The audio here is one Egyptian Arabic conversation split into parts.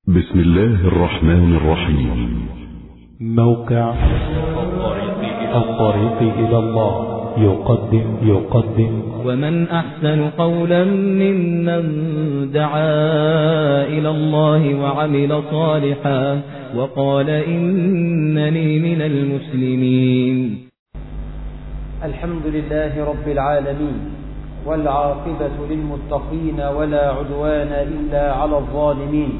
بسم الله الرحمن الرحيم موقع الطريق إلى الله يقدم يقدم ومن أحسن قولا ممن دعا إلى الله وعمل صالحا وقال إنني من المسلمين الحمد لله رب العالمين والعاقبة للمتقين ولا عدوان إلا على الظالمين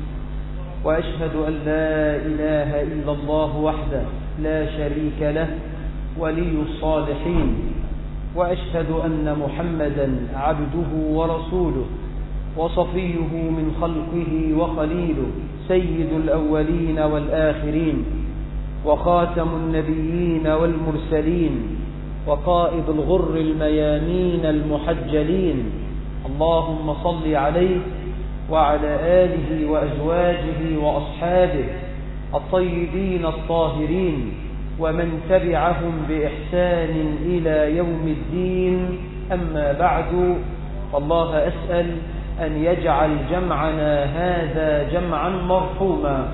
وأشهد أن لا إله إلا الله وحده لا شريك له ولي الصالحين وأشهد أن محمدا عبده ورسوله وصفيه من خلقه وخليله سيد الأولين والآخرين وخاتم النبيين والمرسلين وقائد الغر الميامين المحجلين اللهم صل عليه وعلى آله وأزواجه وأصحابه الطيبين الطاهرين ومن تبعهم بإحسان إلى يوم الدين أما بعد فالله أسأل أن يجعل جمعنا هذا جمعا مرحوما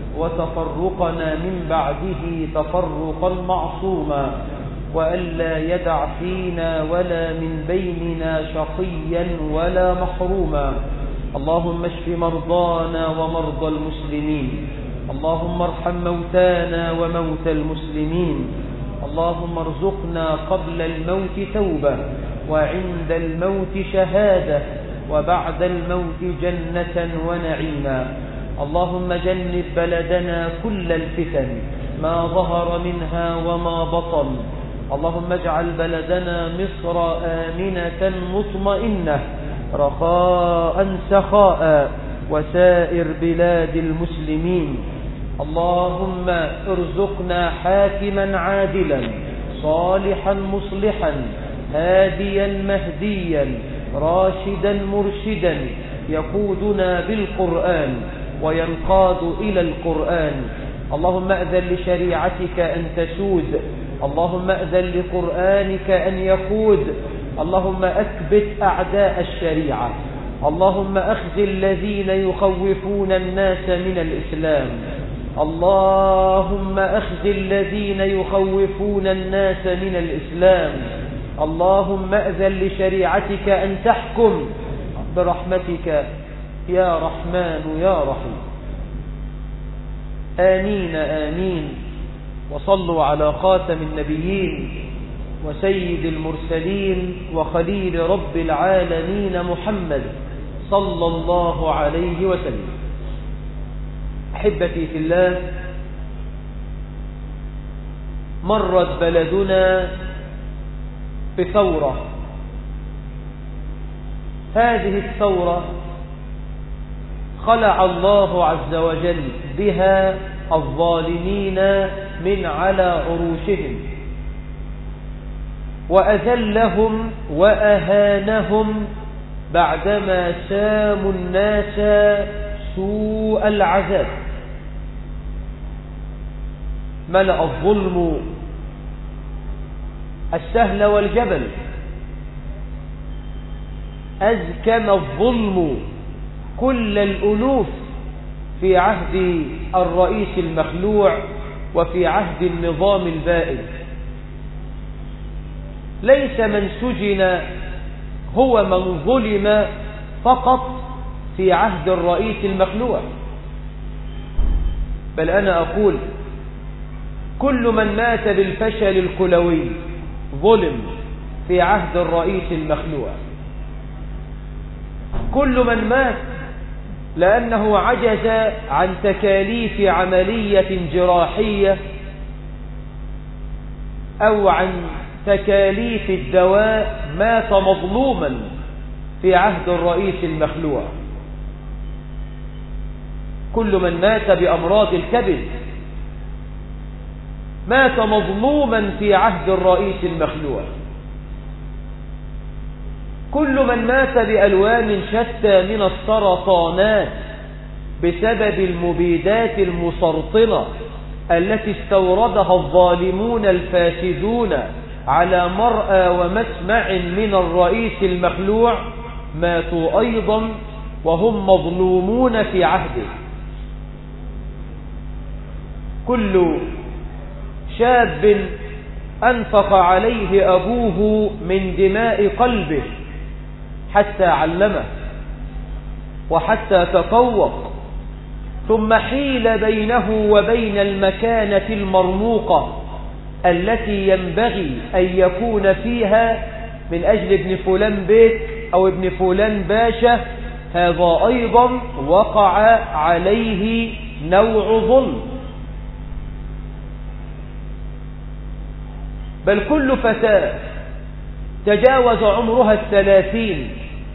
وتفرقنا من بعده تفرقا معصوما وألا يدع فينا ولا من بيننا شقيا ولا محروما اللهم اشف مرضانا ومرضى المسلمين اللهم ارحم موتانا وموتى المسلمين اللهم ارزقنا قبل الموت توبة وعند الموت شهادة وبعد الموت جنة ونعيما اللهم جنب بلدنا كل الفتن ما ظهر منها وما بطن اللهم اجعل بلدنا مصر آمنة مطمئنة رخاء سخاء وسائر بلاد المسلمين اللهم ارزقنا حاكما عادلا صالحا مصلحا هاديا مهديا راشدا مرشدا يقودنا بالقرآن وينقاد إلى القرآن اللهم أذن لشريعتك أن تسود اللهم أذن لقرآنك أن يقود اللهم أثبت أعداء الشريعة اللهم أخذ الذين يخوفون الناس من الإسلام اللهم أخذ الذين يخوفون الناس من الإسلام اللهم أذن لشريعتك أن تحكم برحمتك يا رحمن يا رحيم آمين آمين وصلوا على خاتم النبيين وسيد المرسلين وخليل رب العالمين محمد صلى الله عليه وسلم أحبتي في الله مرت بلدنا بثورة هذه الثورة خلع الله عز وجل بها الظالمين من على عروشهم وأذلهم وأهانهم بعدما ساموا الناس سوء العذاب ملأ الظلم السهل والجبل أزكم الظلم كل الألوف في عهد الرئيس المخلوع وفي عهد النظام البائد ليس من سجن هو من ظلم فقط في عهد الرئيس المخلوع بل أنا أقول كل من مات بالفشل الكلوي ظلم في عهد الرئيس المخلوع كل من مات لأنه عجز عن تكاليف عملية جراحية أو عن تكاليف الدواء مات مظلوما في عهد الرئيس المخلوع كل من مات بأمراض الكبد مات مظلوما في عهد الرئيس المخلوع كل من مات بألوان شتى من السرطانات بسبب المبيدات المسرطنة التي استوردها الظالمون الفاسدون على مرأى ومسمع من الرئيس المخلوع ماتوا أيضا وهم مظلومون في عهده كل شاب أنفق عليه أبوه من دماء قلبه حتى علمه وحتى تفوق ثم حيل بينه وبين المكانة المرموقة التي ينبغي أن يكون فيها من أجل ابن فلان بيت أو ابن فلان باشا هذا أيضا وقع عليه نوع ظلم بل كل فتاة تجاوز عمرها الثلاثين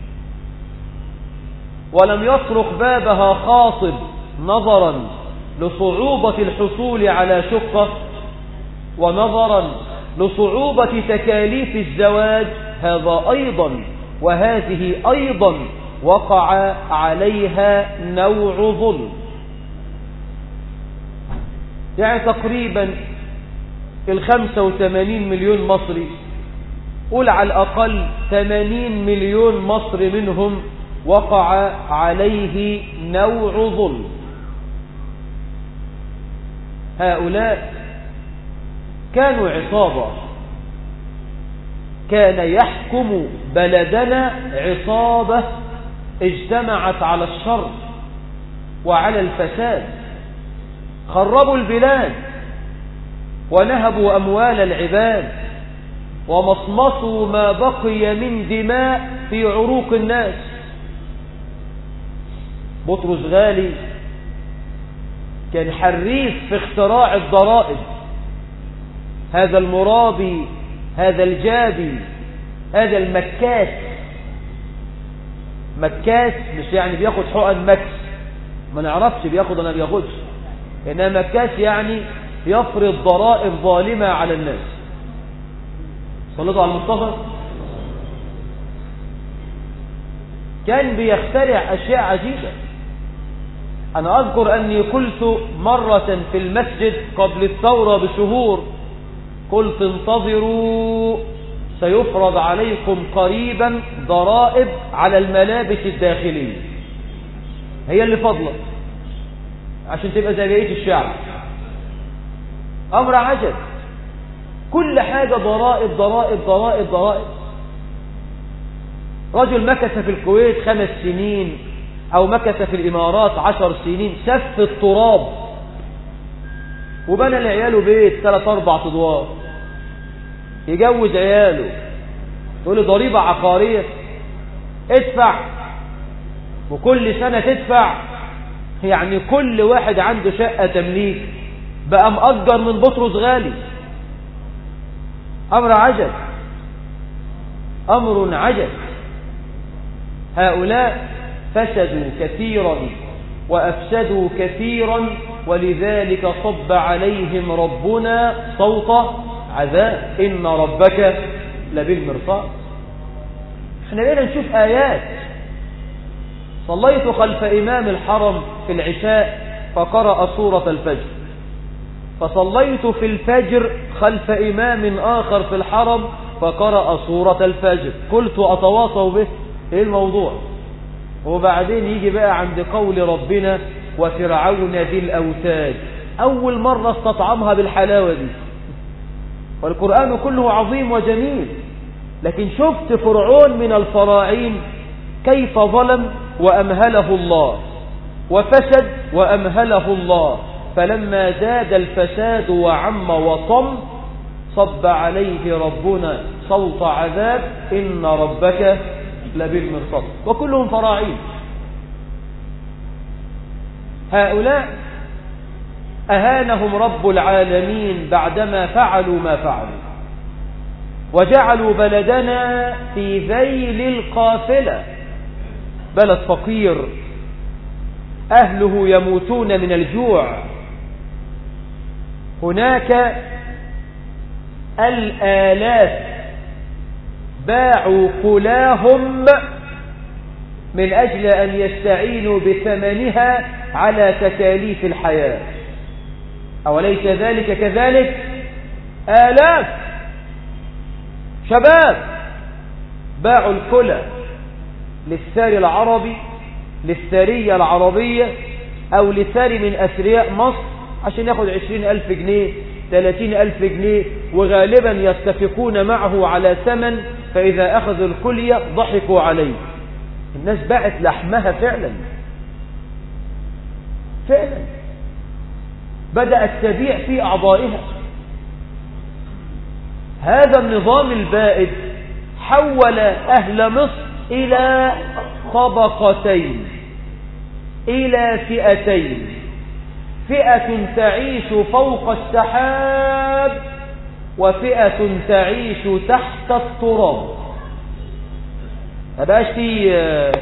ولم يطرق بابها خاطب نظرا لصعوبة الحصول على شقة ونظرا لصعوبة تكاليف الزواج هذا أيضا وهذه أيضا وقع عليها نوع ظلم يعني تقريبا الخمسة وثمانين مليون مصري قول على الأقل ثمانين مليون مصري منهم وقع عليه نوع ظلم هؤلاء كانوا عصابة كان يحكم بلدنا عصابة اجتمعت على الشر وعلى الفساد خربوا البلاد ونهبوا أموال العباد ومصمصوا ما بقي من دماء في عروق الناس بطرس غالي كان حريف في اختراع الضرائب هذا المرابي هذا الجابي هذا المكاس مكاس مش يعني بياخد حقن مكس ما نعرفش بياخد ولا بياخدش انما مكاس يعني يفرض ضرائب ظالمة على الناس صلوا على المصطفى كان بيخترع أشياء عجيبة أنا أذكر أني قلت مرة في المسجد قبل الثورة بشهور قلت انتظروا سيفرض عليكم قريبا ضرائب على الملابس الداخلية هي اللي فضلة عشان تبقى زي بقية الشعب أمر عجب كل حاجة ضرائب ضرائب ضرائب ضرائب رجل مكث في الكويت خمس سنين أو مكث في الإمارات عشر سنين سف التراب وبنى لعياله بيت ثلاث أربع أدوار يجوز عياله يقول له ضريبة عقارية ادفع وكل سنة تدفع يعني كل واحد عنده شقة تمليك بقى مأجر من بطرس غالي أمر عجب أمر عجب هؤلاء فسدوا كثيرا وأفسدوا كثيرا ولذلك صب عليهم ربنا صوت عذاب إن ربك لبالمرصاد احنا بقينا نشوف آيات صليت خلف إمام الحرم في العشاء فقرأ سورة الفجر فصليت في الفجر خلف إمام آخر في الحرم فقرأ سورة الفجر قلت أتواصوا به إيه الموضوع وبعدين يجي بقى عند قول ربنا وفرعون ذي الأوتاد أول مرة استطعمها بالحلاوة دي والقرآن كله عظيم وجميل لكن شفت فرعون من الفراعين كيف ظلم وأمهله الله وفسد وأمهله الله فلما زاد الفساد وعم وطم صب عليه ربنا صوت عذاب إن ربك لبالمرصاد وكلهم فراعين هؤلاء أهانهم رب العالمين بعدما فعلوا ما فعلوا وجعلوا بلدنا في ذيل القافلة بلد فقير أهله يموتون من الجوع هناك الآلاف باعوا كلاهم من أجل أن يستعينوا بثمنها على تكاليف الحياة أوليس ذلك كذلك آلاف شباب باعوا الكلى للثاري العربي للثرية العربية أو لثري من أثرياء مصر عشان ياخد عشرين ألف جنيه ثلاثين ألف جنيه وغالبا يتفقون معه على ثمن فإذا أخذوا الكلية ضحكوا عليه الناس باعت لحمها فعلا فعلا بدأت تبيع في أعضائها هذا النظام البائد حول أهل مصر إلى طبقتين إلى فئتين فئة تعيش فوق السحاب وفئة تعيش تحت التراب ما بقاش في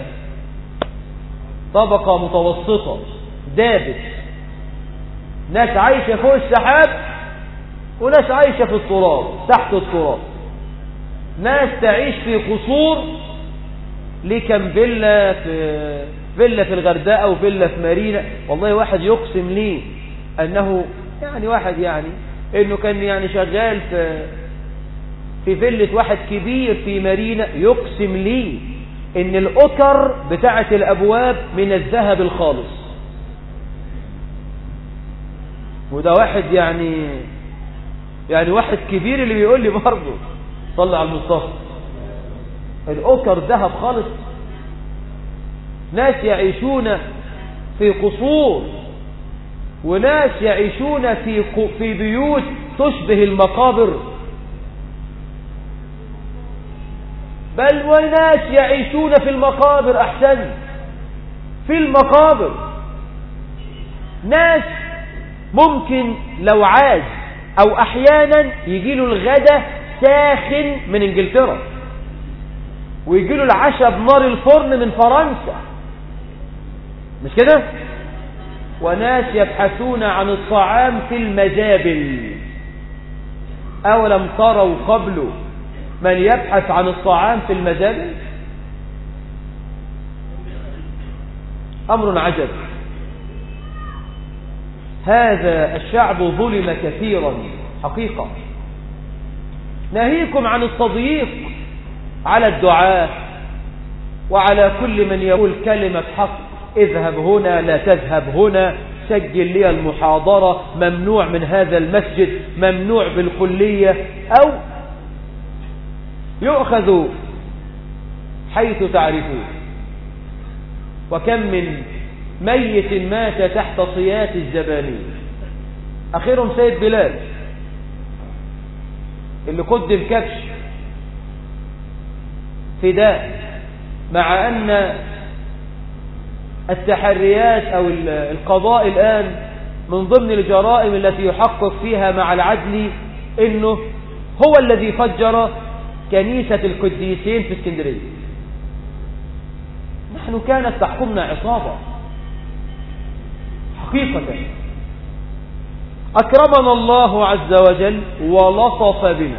طبقة متوسطة دابت ناس عايشة فوق السحاب وناس عايشة في التراب تحت التراب ناس تعيش في قصور ليه كم فيلا في فيلا في الغردقة وفيلا في مارينا والله واحد يقسم لي أنه يعني واحد يعني أنه كان يعني شغال في في فيلة واحد كبير في مارينا يقسم لي أن الأكر بتاعة الأبواب من الذهب الخالص وده واحد يعني يعني واحد كبير اللي بيقول لي برضه صلى على المصطفى الأكر ذهب خالص ناس يعيشون في قصور وناس يعيشون في في بيوت تشبه المقابر بل وناس يعيشون في المقابر أحسن في المقابر ناس ممكن لو عاز أو أحيانا يجي له الغدا ساخن من انجلترا ويجي له العشاء بنار الفرن من فرنسا مش كده وناس يبحثون عن الطعام في المزابل أولم تروا قبل من يبحث عن الطعام في المزابل أمر عجب هذا الشعب ظلم كثيرا حقيقة ناهيكم عن التضييق على الدعاء وعلى كل من يقول كلمة حق اذهب هنا لا تذهب هنا سجل لي المحاضرة ممنوع من هذا المسجد ممنوع بالكلية أو يؤخذ حيث تعرفون وكم من ميت مات تحت صيات الزبانية أخيرهم سيد بلال اللي قدم كبش فداء مع أن التحريات أو القضاء الآن من ضمن الجرائم التي يحقق فيها مع العدل إنه هو الذي فجر كنيسة القديسين في اسكندرية نحن كانت تحكمنا عصابة حقيقة أكرمنا الله عز وجل ولطف بنا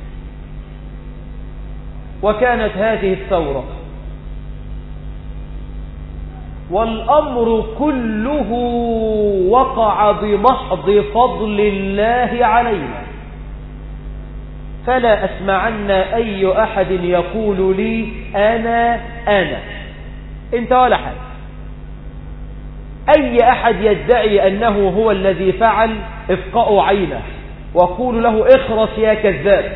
وكانت هذه الثورة والأمر كله وقع بمحض فضل الله علينا فلا أسمعن أي أحد يقول لي أنا أنا انت ولا حد أي أحد يدعي أنه هو الذي فعل افقأوا عينه وقولوا له اخرس يا كذاب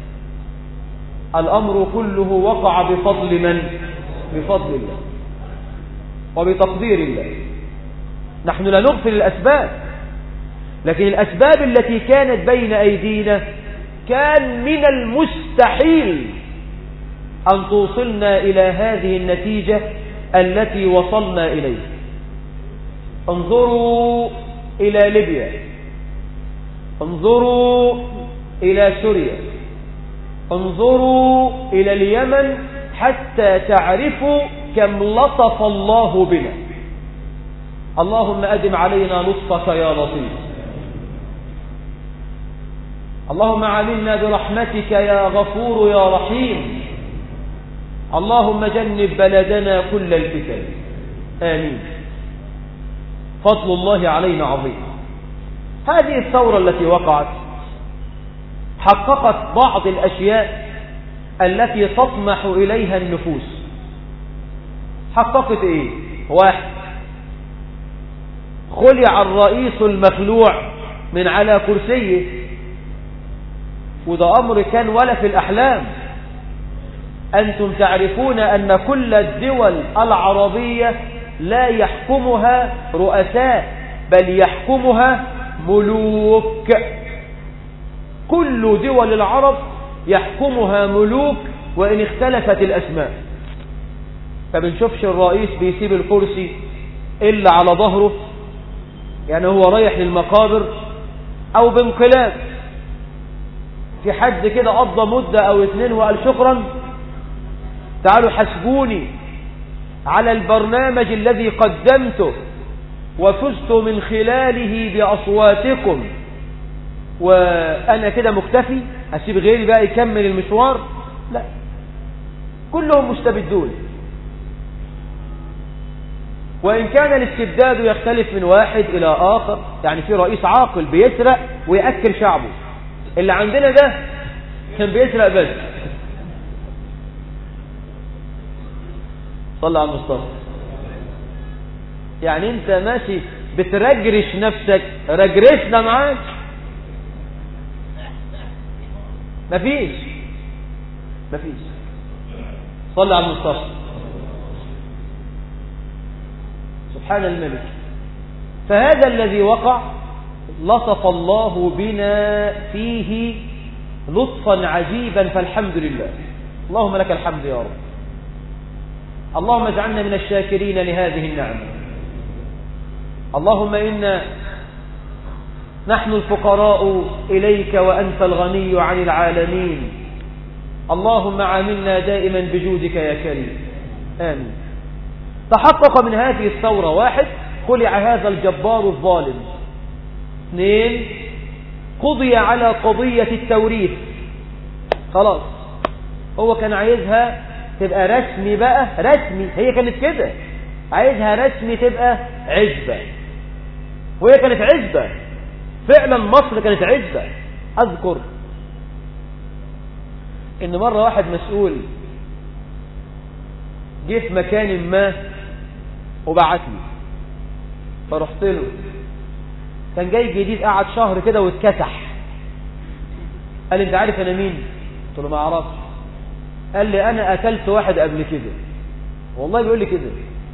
الأمر كله وقع بفضل من؟ بفضل الله وبتقدير الله نحن لا نغفل الأسباب لكن الأسباب التي كانت بين أيدينا كان من المستحيل أن توصلنا إلى هذه النتيجة التي وصلنا إليه انظروا إلى ليبيا انظروا إلى سوريا انظروا إلى اليمن حتى تعرفوا كم لطف الله بنا اللهم أدم علينا لطفك يا لطيف اللهم عاملنا برحمتك يا غفور يا رحيم اللهم جنب بلدنا كل الفتن آمين فضل الله علينا عظيم هذه الثورة التي وقعت حققت بعض الأشياء التي تطمح إليها النفوس حققت إيه واحد خلع الرئيس المخلوع من على كرسيه وده أمر كان ولا في الأحلام أنتم تعرفون أن كل الدول العربية لا يحكمها رؤساء بل يحكمها ملوك كل دول العرب يحكمها ملوك وإن اختلفت الأسماء فبنشوفش الرئيس بيسيب الكرسي إلا على ظهره يعني هو رايح للمقابر أو بانقلاب في حد كده قضى مدة أو اتنين وقال شكرا تعالوا حسبوني على البرنامج الذي قدمته وفزت من خلاله بأصواتكم وأنا كده مكتفي أسيب غيري بقى يكمل المشوار لا كلهم مستبدون وإن كان الاستبداد يختلف من واحد إلى آخر يعني في رئيس عاقل بيسرق ويأكل شعبه اللي عندنا ده كان بيسرق بس صلى على المصطفى يعني انت ماشي بترجرش نفسك رجرشنا معاك مفيش مفيش صلى على المصطفى سبحان الملك فهذا الذي وقع لطف الله بنا فيه لطفا عجيبا فالحمد لله اللهم لك الحمد يا رب اللهم اجعلنا من الشاكرين لهذه النعمة اللهم إنا نحن الفقراء إليك وأنت الغني عن العالمين اللهم عاملنا دائما بجودك يا كريم آمين تحقق من هذه الثورة واحد خلع هذا الجبار الظالم اثنين قضي على قضية التوريث خلاص هو كان عايزها تبقى رسمي بقى رسمي هي كانت كده عايزها رسمي تبقى عزبة وهي كانت عزبة فعلا مصر كانت عزبة أذكر إن مرة واحد مسؤول جه في مكان ما وبعت لي فرحت له كان جاي جديد قعد شهر كده واتكسح قال لي انت عارف انا مين قلت له ما اعرفش قال لي انا قتلت واحد قبل كده والله بيقول لي كده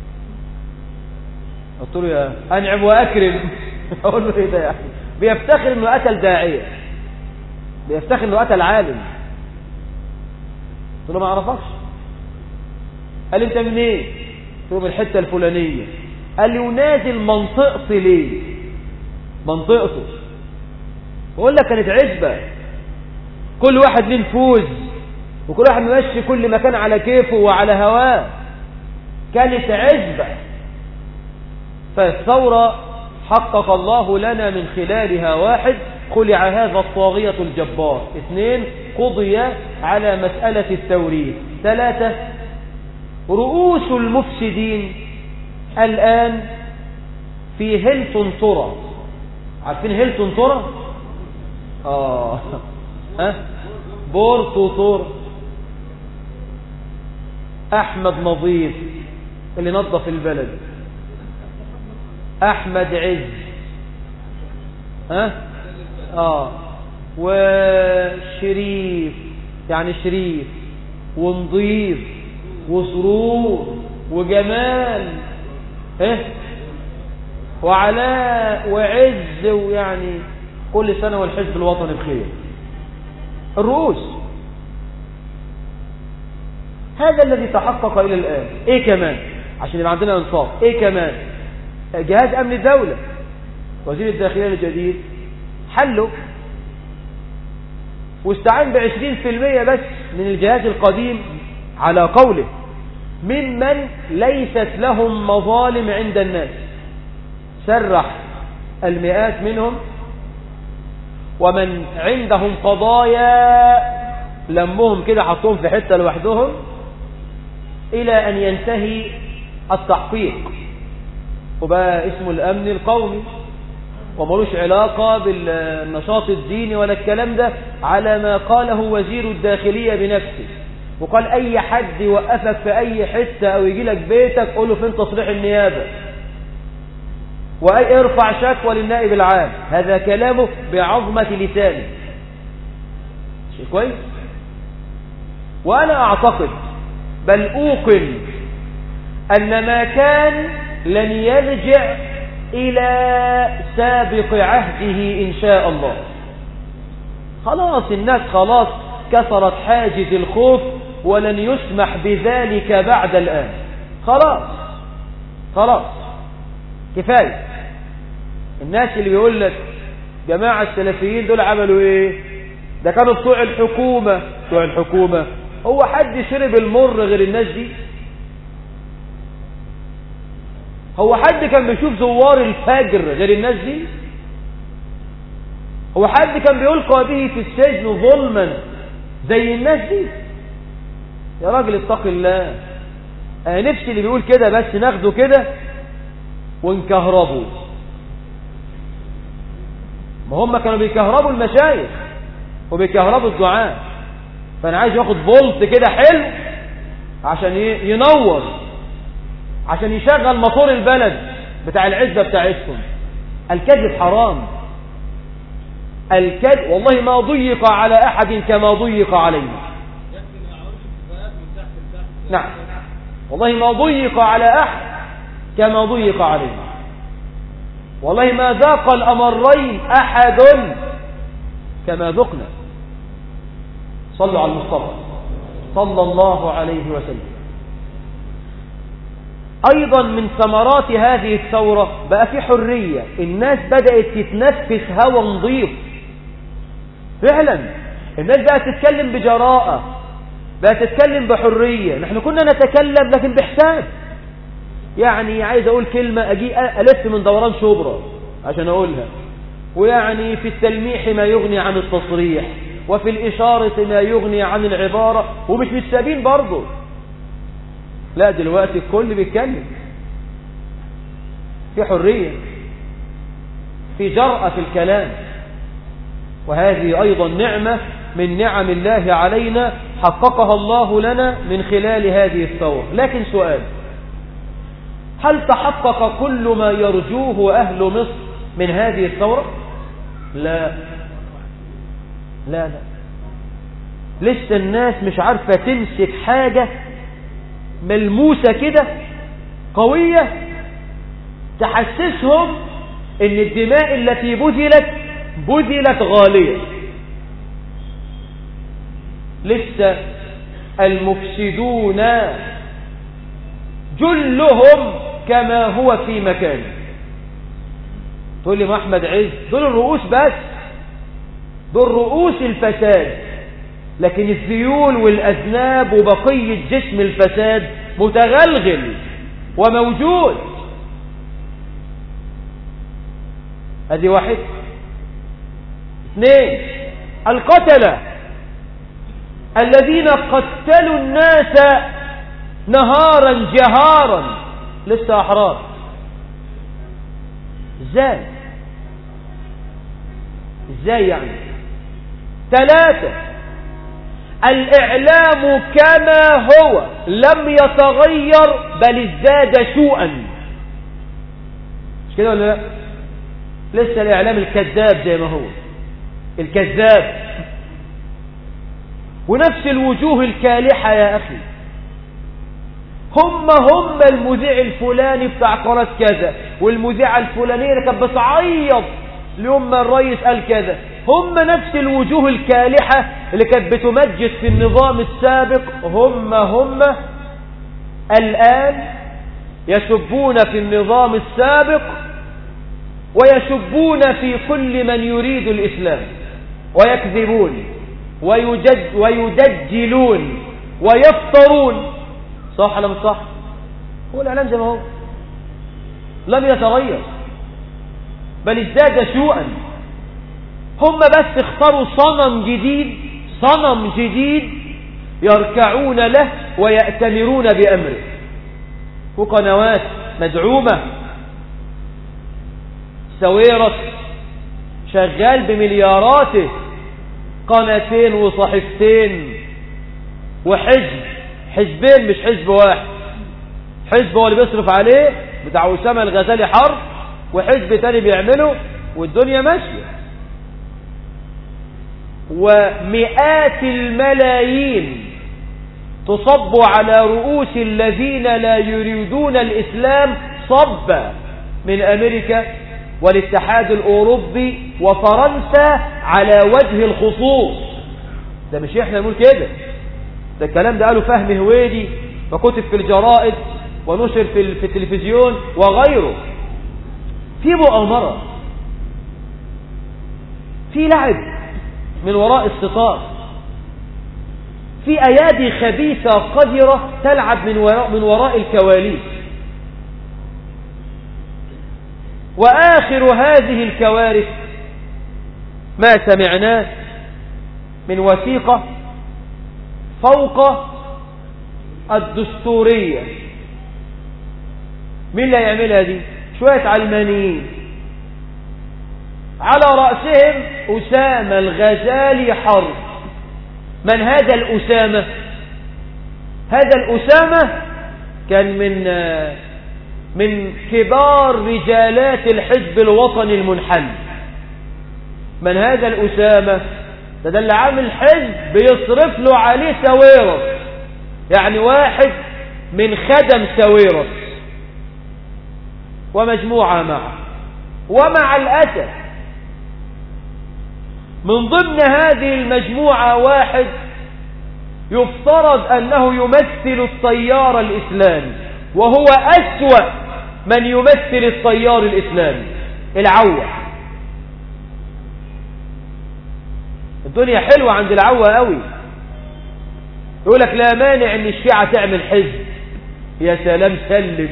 قلت له يا انعم واكرم اقول له ايه ده يعني بيفتخر انه قتل داعيه بيفتخر انه قتل عالم قلت له ما اعرفكش قال لي انت منين إيه؟ قلت له من الحته الفلانيه قال لي ونازل منطقتي ليه منطقته بقول لك كانت عزبه كل واحد له نفوذ وكل واحد ماشي كل مكان على كيفه وعلى هواه كانت عزبة فالثورة حقق الله لنا من خلالها واحد خلع هذا الطاغية الجبار اثنين قضي على مسألة التوريث ثلاثة رؤوس المفسدين الآن في هيلتون ترى عارفين هيلتون ترى آه ها بورتو تور احمد نظيف اللي نظف البلد احمد عز ها اه وشريف يعني شريف ونظيف وسرور وجمال ايه وعلاء وعز ويعني كل سنة والحزب الوطني بخير الرؤوس هذا الذي تحقق إلى الآن إيه كمان عشان يبقى عندنا انصاف إيه كمان جهاز أمن الدولة وزير الداخلية الجديد حله واستعان بعشرين في المية بس من الجهاز القديم على قوله ممن ليست لهم مظالم عند الناس سرح المئات منهم ومن عندهم قضايا لمهم كده حطهم في حتة لوحدهم إلى أن ينتهي التحقيق وبقى اسمه الأمن القومي وملوش علاقة بالنشاط الديني ولا الكلام ده على ما قاله وزير الداخلية بنفسه وقال أي حد يوقفك في أي حتة أو يجي لك بيتك قول له فين تصريح النيابة وأي ارفع شكوى للنائب العام هذا كلامه بعظمة لسانه شيء كويس وأنا أعتقد بل أوقن أن ما كان لن يرجع إلى سابق عهده إن شاء الله خلاص الناس خلاص كسرت حاجز الخوف ولن يسمح بذلك بعد الآن خلاص خلاص كفاية الناس اللي بيقول لك جماعة السلفيين دول عملوا ايه ده كانوا بتوع الحكومة بتوع الحكومة هو حد شرب المر غير الناس دي هو حد كان بيشوف زوار الفجر غير الناس دي هو حد كان بيلقى به في السجن ظلما زي الناس دي يا راجل اتق الله انا نفسي اللي بيقول كده بس ناخده كده ونكهربه ما هم كانوا بيكهربوا المشايخ وبيكهربوا الدعاء فانا عايز ياخد فولت كده حلو عشان ينور عشان يشغل موتور البلد بتاع العزة بتاعتكم الكذب حرام الكذب والله ما ضيق على أحد كما ضيق عليه نعم والله ما ضيق على أحد كما ضيق عليه والله ما ذاق الأمرين أحد كما ذقنا صلوا على المصطفى صلى الله عليه وسلم أيضا من ثمرات هذه الثورة بقى في حرية الناس بدأت تتنفس هوا نظيف فعلا الناس بقى تتكلم بجراءة بقى تتكلم بحرية نحن كنا نتكلم لكن بحساب يعني عايز أقول كلمة أجي ألف من دوران شبرا عشان أقولها ويعني في التلميح ما يغني عن التصريح وفي الإشارة ما يغني عن العبارة ومش متسابين برضه لا دلوقتي الكل بيتكلم في حرية في جرأة في الكلام وهذه أيضا نعمة من نعم الله علينا حققها الله لنا من خلال هذه الثورة لكن سؤال هل تحقق كل ما يرجوه أهل مصر من هذه الثورة لا لا لا لسه الناس مش عارفة تمسك حاجة ملموسة كده قوية تحسسهم ان الدماء التي بذلت بذلت غالية لسه المفسدون جلهم كما هو في مكانه تقول لي محمد عز دول الرؤوس بس دول رؤوس الفساد لكن الذيول والأذناب وبقية جسم الفساد متغلغل وموجود هذه واحد اثنين القتلة الذين قتلوا الناس نهارا جهارا لسه أحرار ازاي ازاي يعني ثلاثة الإعلام كما هو لم يتغير بل ازداد سوءا مش كده ولا لا لسه الإعلام الكذاب زي ما هو الكذاب ونفس الوجوه الكالحة يا أخي هم هم المذيع الفلاني بتاع قناة كذا والمذيعة الفلانية اللي كانت بتعيط اليوم ما الرئيس قال كذا هم نفس الوجوه الكالحة اللي كانت بتمجد في النظام السابق هم هم الآن يسبون في النظام السابق ويسبون في كل من يريد الإسلام ويكذبون ويجد ويدجلون ويفترون صح ولا مش صح هو الإعلام زي ما هو لم يتغير بل ازداد سوءا هم بس اختاروا صنم جديد صنم جديد يركعون له ويأتمرون بأمره وقنوات مدعومة سويرس شغال بملياراته قناتين وصحفتين وحزب حزبين مش حزب واحد حزب هو اللي بيصرف عليه بتاع أسامة الغزالي حرب وحزب تاني بيعمله والدنيا ماشية ومئات الملايين تصب على رؤوس الذين لا يريدون الإسلام صبا من أمريكا والاتحاد الأوروبي وفرنسا على وجه الخصوص ده مش احنا نقول كده ده الكلام ده قاله فهم هويدي وكتب في الجرائد ونشر في في التلفزيون وغيره في مؤامرة في لعب من وراء الستار في أيادي خبيثة قذرة تلعب من وراء, من وراء الكواليس وآخر هذه الكوارث ما سمعناه من وثيقة فوق الدستورية مين اللي هيعملها دي شوية علمانيين على رأسهم أسامة الغزالي حرب من هذا الأسامة هذا الأسامة كان من من كبار رجالات الحزب الوطني المنحل من هذا الأسامة ده, ده اللي عامل حزب بيصرف له عليه سويرس يعني واحد من خدم سويرس ومجموعة معه ومع الأسف من ضمن هذه المجموعة واحد يفترض أنه يمثل التيار الإسلامي وهو أسوأ من يمثل التيار الإسلامي العوة الدنيا حلوة عند العوة قوي يقول لك لا مانع ان الشيعة تعمل حزب يا سلام سلم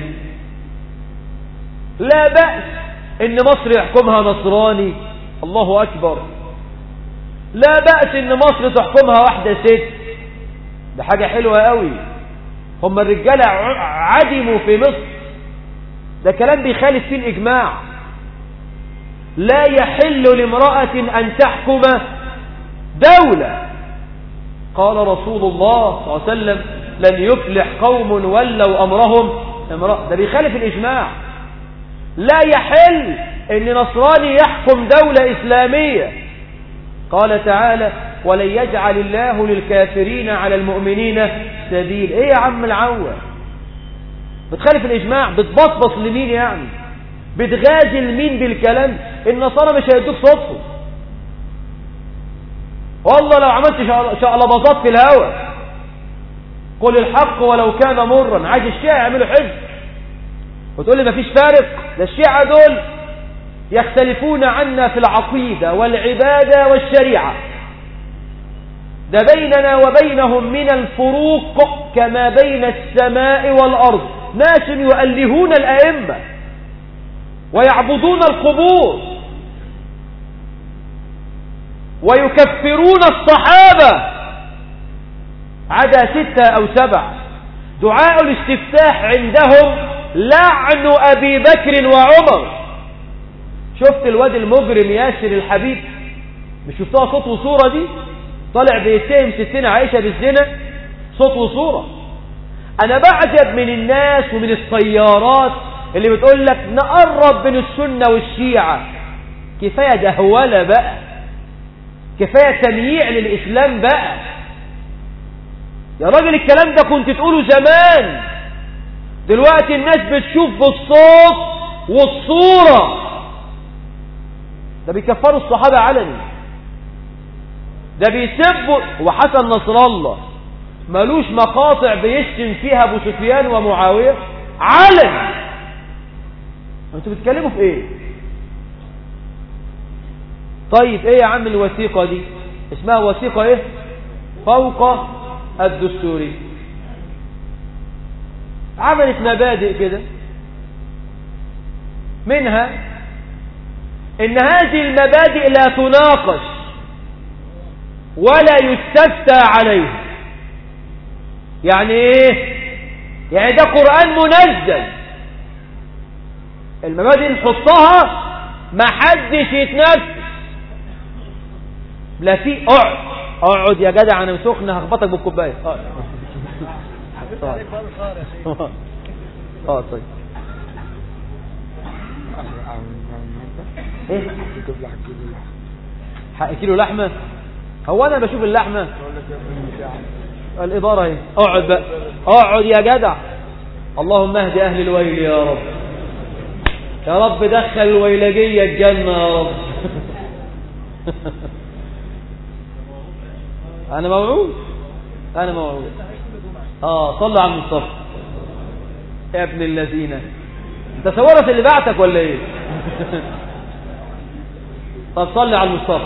لا بأس ان مصر يحكمها نصراني الله اكبر لا بأس ان مصر تحكمها واحدة ست ده حاجة حلوة قوي هم الرجالة عدموا في مصر ده كلام بيخالف فيه الإجماع لا يحل لامرأة أن تحكم دولة قال رسول الله صلى الله عليه وسلم لن يفلح قوم ولوا أمرهم امرأة ده بيخالف الإجماع لا يحل أن نصراني يحكم دولة إسلامية قال تعالى ولن يجعل الله للكافرين على المؤمنين سبيل ايه يا عم العوة بتخالف الاجماع بتبصبص لمين يعني بتغازل مين بالكلام النصارى مش هيدوك صوتهم والله لو عملت شقلباظات في الهوى قل الحق ولو كان مرا عايز الشيعة يعملوا حزب وتقول لي مفيش فارق ده الشيعة دول يختلفون عنا في العقيدة والعبادة والشريعة ده بيننا وبينهم من الفروق كما بين السماء والأرض ناس يؤلهون الأئمة ويعبدون القبور ويكفرون الصحابة عدا ستة أو سبع دعاء الاستفتاح عندهم لعن أبي بكر وعمر شفت الواد المجرم ياسر الحبيب مش شفتها صوت وصورة دي طالع بيتهم ستين عائشة بالزنا صوت وصورة انا بعجب من الناس ومن الطيارات اللي بتقول لك نقرب بين السنة والشيعة كفاية دهولة بقى كفاية تمييع للإسلام بقى يا راجل الكلام ده كنت تقوله زمان دلوقتي الناس بتشوف بالصوت والصورة ده بيكفروا الصحابة علني ده بيسبوا وحسن نصر الله ملوش مقاطع بيشتم فيها ابو سفيان ومعاوية علن انتوا بتتكلموا في ايه طيب ايه يا عم الوثيقة دي اسمها وثيقة ايه فوق الدستوري عملت مبادئ كده منها ان هذه المبادئ لا تناقش ولا يستفتى عليه يعني ايه يعني ده قرآن منزل المبادئ نحطها ما حدش يتنفس لا في اقعد اقعد يا جدع انا سخن هخبطك بالكوبايه اقعد اه طيب ايه حق كيلو لحمة هو انا بشوف اللحمة الادارة ايه اقعد بقى اقعد يا جدع اللهم اهد اهل الويل يا رب يا رب دخل الويلجية الجنة يا رب انا موعود انا موعود اه صلوا على المصطفى يا ابن الذين انت صورت اللي بعتك ولا ايه طب صلي على المصطفى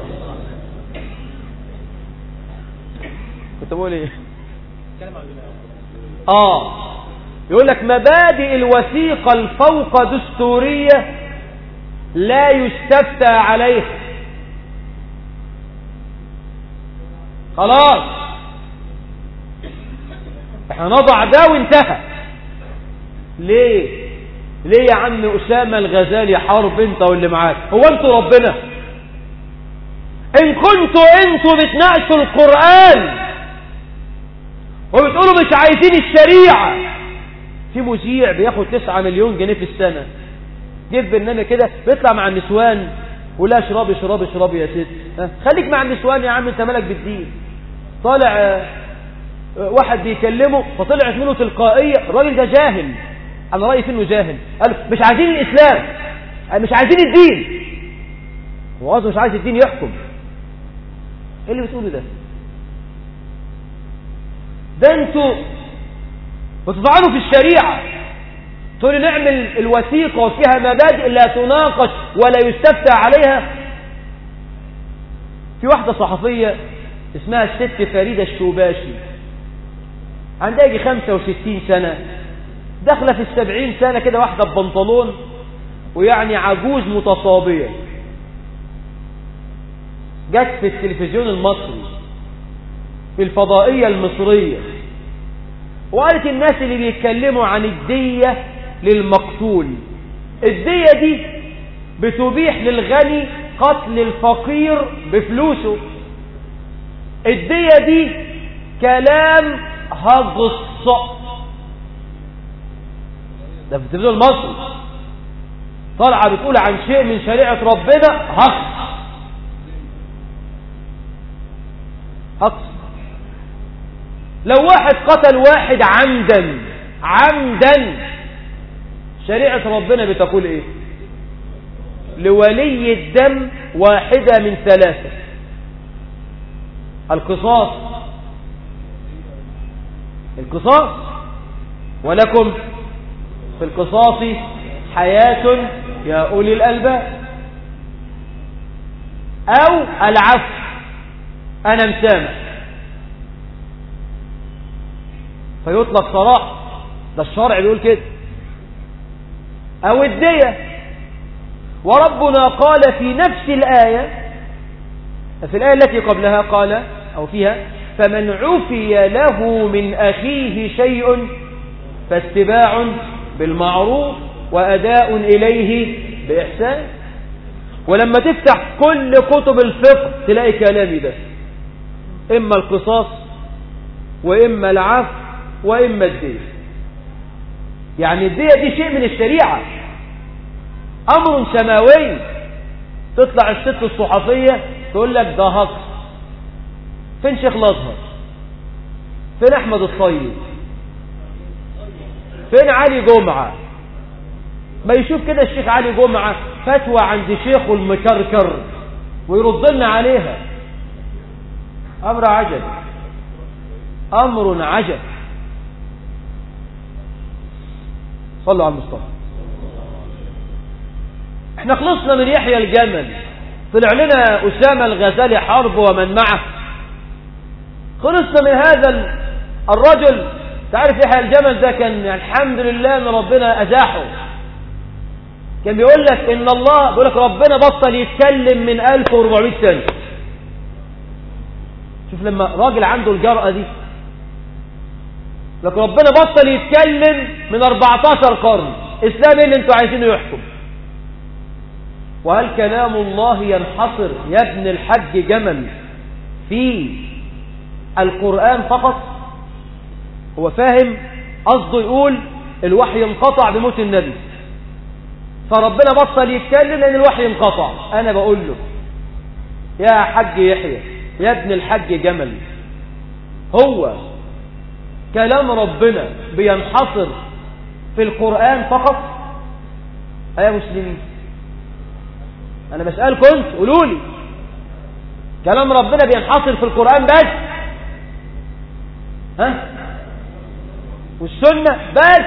كنت بقول ايه اه يقول لك مبادئ الوثيقة الفوق دستورية لا يستفتى عليها خلاص احنا نضع ده وانتهى ليه ليه يا عم أسامة الغزالي حرب انت واللي معاك هو انتوا ربنا ان كنتوا انتوا بتناقشوا القرآن وبتقولوا مش عايزين الشريعة في مذيع بياخد 9 مليون جنيه في السنة جيب برنامج كده بيطلع مع النسوان ولا اشربي اشربي اشربي يا ست ها؟ خليك مع النسوان يا عم انت مالك بالدين طالع آه، آه، واحد بيكلمه فطلعت منه تلقائية الراجل ده جاهل انا رأيي فيه انه جاهل قال مش عايزين الاسلام مش عايزين الدين هو قصده مش عايز الدين يحكم ايه اللي بتقوله ده ده انتوا بتطعنوا في الشريعة تقولي نعمل الوثيقة وفيها مبادئ لا تناقش ولا يستفتى عليها في واحدة صحفية اسمها الست فريدة الشوباشي عندها يجي 65 سنة داخلة في السبعين سنة كده واحدة ببنطلون ويعني عجوز متصابية جت في التلفزيون المصري في الفضائية المصرية وقالت الناس اللي بيتكلموا عن الدية للمقتول الدية دي بتبيح للغني قتل الفقير بفلوسه الدية دي كلام هجص ده في التلفزيون المصري طالعة بتقول عن شيء من شريعة ربنا هجص هجص لو واحد قتل واحد عمدا عمدا شريعة ربنا بتقول ايه لولي الدم واحدة من ثلاثة القصاص القصاص ولكم في القصاص حياة يا أولي الألباب أو العفو أنا مسامح فيطلق صراحة ده الشرع بيقول كده أو الدية وربنا قال في نفس الآية في الآية التي قبلها قال أو فيها فمن عفي له من أخيه شيء فاتباع بالمعروف وأداء إليه بإحسان ولما تفتح كل كتب الفقه تلاقي كلامي ده إما القصاص وإما العفو وإما الدين يعني الدية دي شيء من الشريعة أمر سماوي تطلع الست الصحفية تقول لك ده هقص فين شيخ الأزهر فين أحمد الطيب فين علي جمعة ما يشوف كده الشيخ علي جمعة فتوى عند شيخه المكركر ويرد لنا عليها أمر عجب أمر عجب صلوا على المصطفى احنا خلصنا من يحيى الجمل طلع لنا أسامة الغزالي حرب ومن معه خلصنا من هذا الرجل تعرف يحيى الجمل ده كان يعني الحمد لله ان ربنا ازاحه كان بيقول لك ان الله بيقول لك ربنا بطل يتكلم من 1400 سنه شوف لما راجل عنده الجرأة دي لك ربنا بطل يتكلم من 14 قرن اسلام ايه اللي انتوا عايزينه يحكم وهل كلام الله ينحصر يا ابن الحج جمل في القرآن فقط هو فاهم قصده يقول الوحي انقطع بموت النبي فربنا بطل يتكلم لأن الوحي انقطع أنا بقول له يا حج يحيى يا ابن الحج جمل هو كلام ربنا بينحصر في القرآن فقط يا مسلمين أنا بسألكم أنت قولوا لي كلام ربنا بينحصر في القرآن بس ها والسنة بس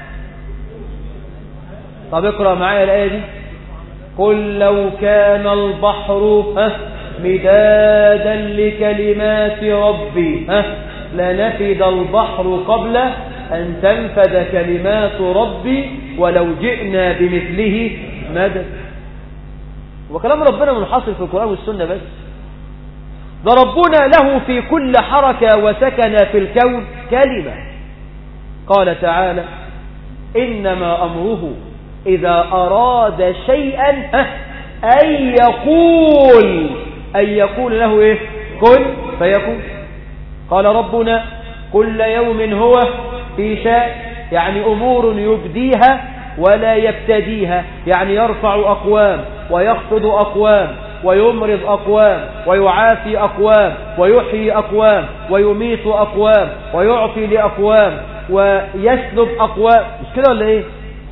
طب اقرأ معايا الآية دي قل لو كان البحر ها مدادا لكلمات ربي ها لنفد البحر قبل أن تنفد كلمات ربي ولو جئنا بمثله مدد وكلام ربنا منحصر في القرآن والسنة بس ده ربنا له في كل حركة وسكن في الكون كلمة قال تعالى إنما أمره إذا أراد شيئا أن يقول أن يقول له إيه كن فيكون قال ربنا كل يوم هو في شاء يعني أمور يبديها ولا يبتديها يعني يرفع أقوام ويخفض أقوام ويمرض أقوام ويعافي أقوام ويحيي أقوام ويميت أقوام ويعطي لأقوام ويسلب أقوام مش كده ولا إيه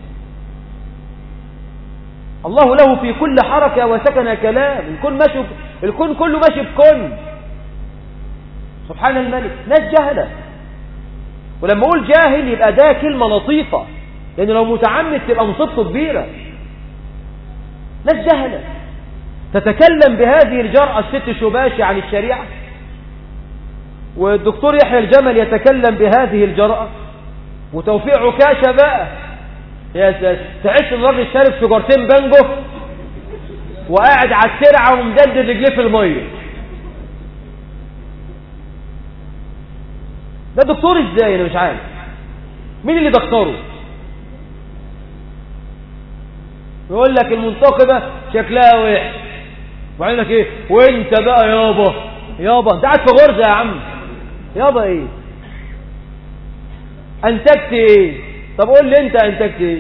الله له في كل حركة وسكن كلام الكون, ماشي الكون كله ماشي بكون سبحان الملك ناس جهلة ولما أقول جاهل يبقى ده كلمة لطيفة لأنه لو متعمد تبقى مصيبته كبيرة ناس جهلة تتكلم بهذه الجرأة الست شباشي عن الشريعة والدكتور يحيى الجمل يتكلم بهذه الجرأة وتوفيق عكاشة بقى يا ساتر تحس ان الراجل شارب سيجارتين بانجو وقاعد على الترعه ومددد رجليه في الميه ده دكتور ازاي انا مش عارف مين اللي دكتوره يقول لك المنتقبه شكلها وحش وبعدين لك ايه وانت بقى يابا يابا انت قاعد في غرزه يا عم يابا ايه انتجت ايه طب قول لي انت انتجت ايه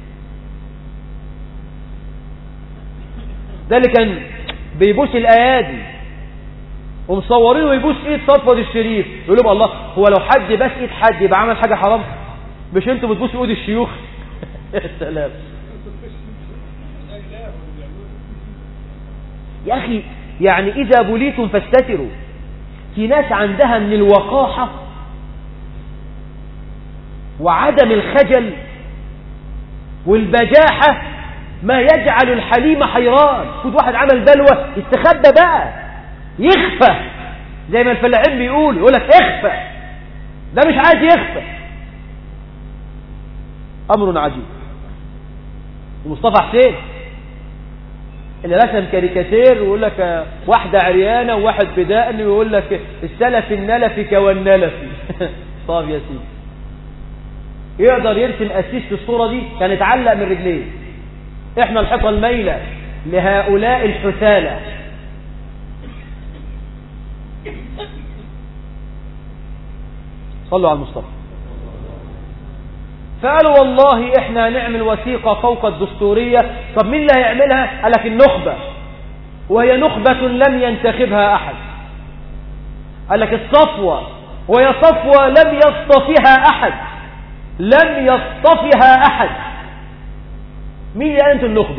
ده اللي كان بيبوس الايادي ومصورينه ويبوس ايد صفوة الشريف يقول لهم الله هو لو حد بس ايد حد يبقى عمل حاجة حرام مش انتوا بتبوسوا ايد الشيوخ يا سلام يا اخي يعني اذا بليتم فاستتروا في ناس عندها من الوقاحة وعدم الخجل والبجاحة ما يجعل الحليم حيران خد واحد عمل بلوى يستخبى بقى يخفى زي ما الفلاحين بيقولوا يقول لك اخفى ده مش عايز يخفى امر عجيب ومصطفى حسين اللي رسم كاريكاتير ويقول لك واحدة عريانة وواحد بدقن ويقول لك السلف النلفي كوالنلفي طب يا سيدي يقدر يرسم أسيس في الصورة دي كان يتعلق من رجليه احنا الحيطة الميلة لهؤلاء الحثالة صلوا على المصطفى فقالوا والله احنا هنعمل وثيقة فوق الدستورية طب مين اللي هيعملها قال لك النخبة وهي نخبة لم ينتخبها احد قال لك الصفوة وهي صفوة لم يصطفها احد لم يصطفها احد مين اللي قال انت النخبة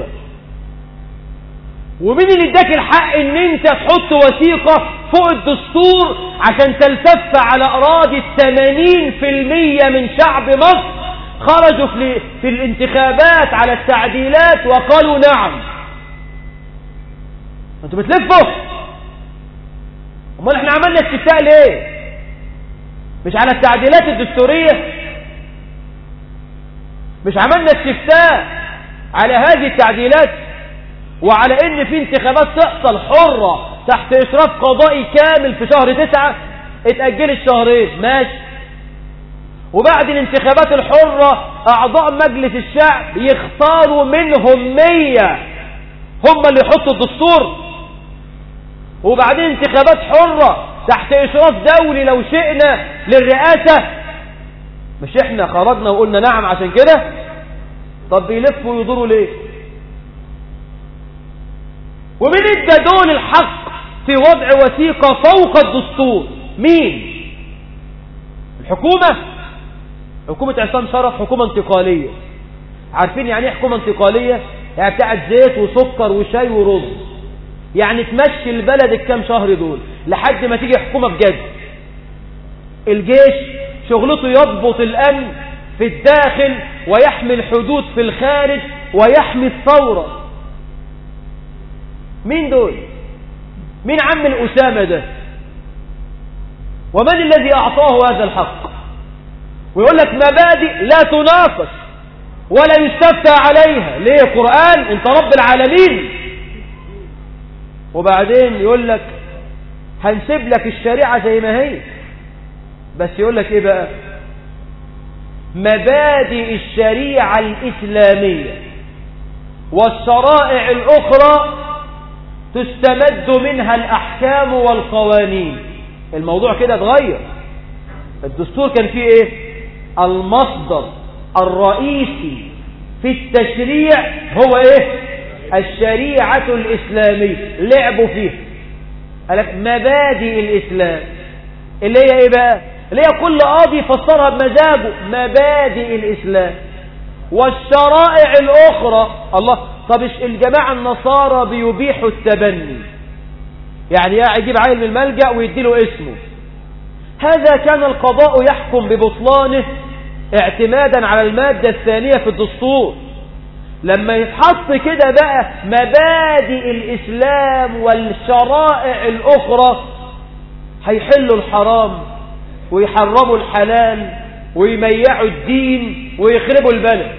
ومين اللي اداك الحق ان انت تحط وثيقة فوق الدستور عشان تلتف على اراضي الثمانين في المية من شعب مصر خرجوا في, في الانتخابات على التعديلات وقالوا نعم انتوا بتلفوا امال احنا عملنا استفتاء ليه مش على التعديلات الدستورية مش عملنا استفتاء على هذه التعديلات وعلى ان في انتخابات تحصل حرة تحت اشراف قضائي كامل في شهر تسعة اتأجلت شهرين ماشي وبعد الانتخابات الحرة اعضاء مجلس الشعب يختاروا منهم مية هم اللي يحطوا الدستور وبعدين انتخابات حرة تحت اشراف دولي لو شئنا للرئاسة مش احنا خرجنا وقلنا نعم عشان كده طب بيلفوا ويدوروا ليه ومين ادى دول الحق في وضع وثيقة فوق الدستور مين الحكومة حكومة عصام شرف حكومة انتقالية عارفين يعني ايه حكومة انتقالية يعني بتاعت زيت وسكر وشاي ورز يعني تمشي البلد الكام شهر دول لحد ما تيجي حكومة بجد الجيش شغلته يضبط الأمن في الداخل ويحمي الحدود في الخارج ويحمي الثورة مين دول مين عم الأسامة ده ومن الذي أعطاه هذا الحق ويقول لك مبادئ لا تناقش ولا يستفتى عليها ليه قرآن انت رب العالمين وبعدين يقول لك هنسيب لك الشريعة زي ما هي بس يقول لك ايه بقى مبادئ الشريعة الإسلامية والشرائع الأخرى تستمد منها الأحكام والقوانين الموضوع كده اتغير الدستور كان فيه ايه المصدر الرئيسي في التشريع هو ايه الشريعة الإسلامية لعبوا فيه قالك مبادئ الإسلام اللي هي ايه بقى اللي هي كل قاضي يفسرها بمزاجه مبادئ الإسلام والشرائع الأخرى الله طب الجماعة النصارى بيبيحوا التبني يعني يجيب عيل من الملجأ ويديله اسمه هذا كان القضاء يحكم ببطلانه اعتمادا على المادة الثانية في الدستور لما يتحط كده بقى مبادئ الإسلام والشرائع الأخرى هيحلوا الحرام ويحرموا الحلال ويميعوا الدين ويخربوا البلد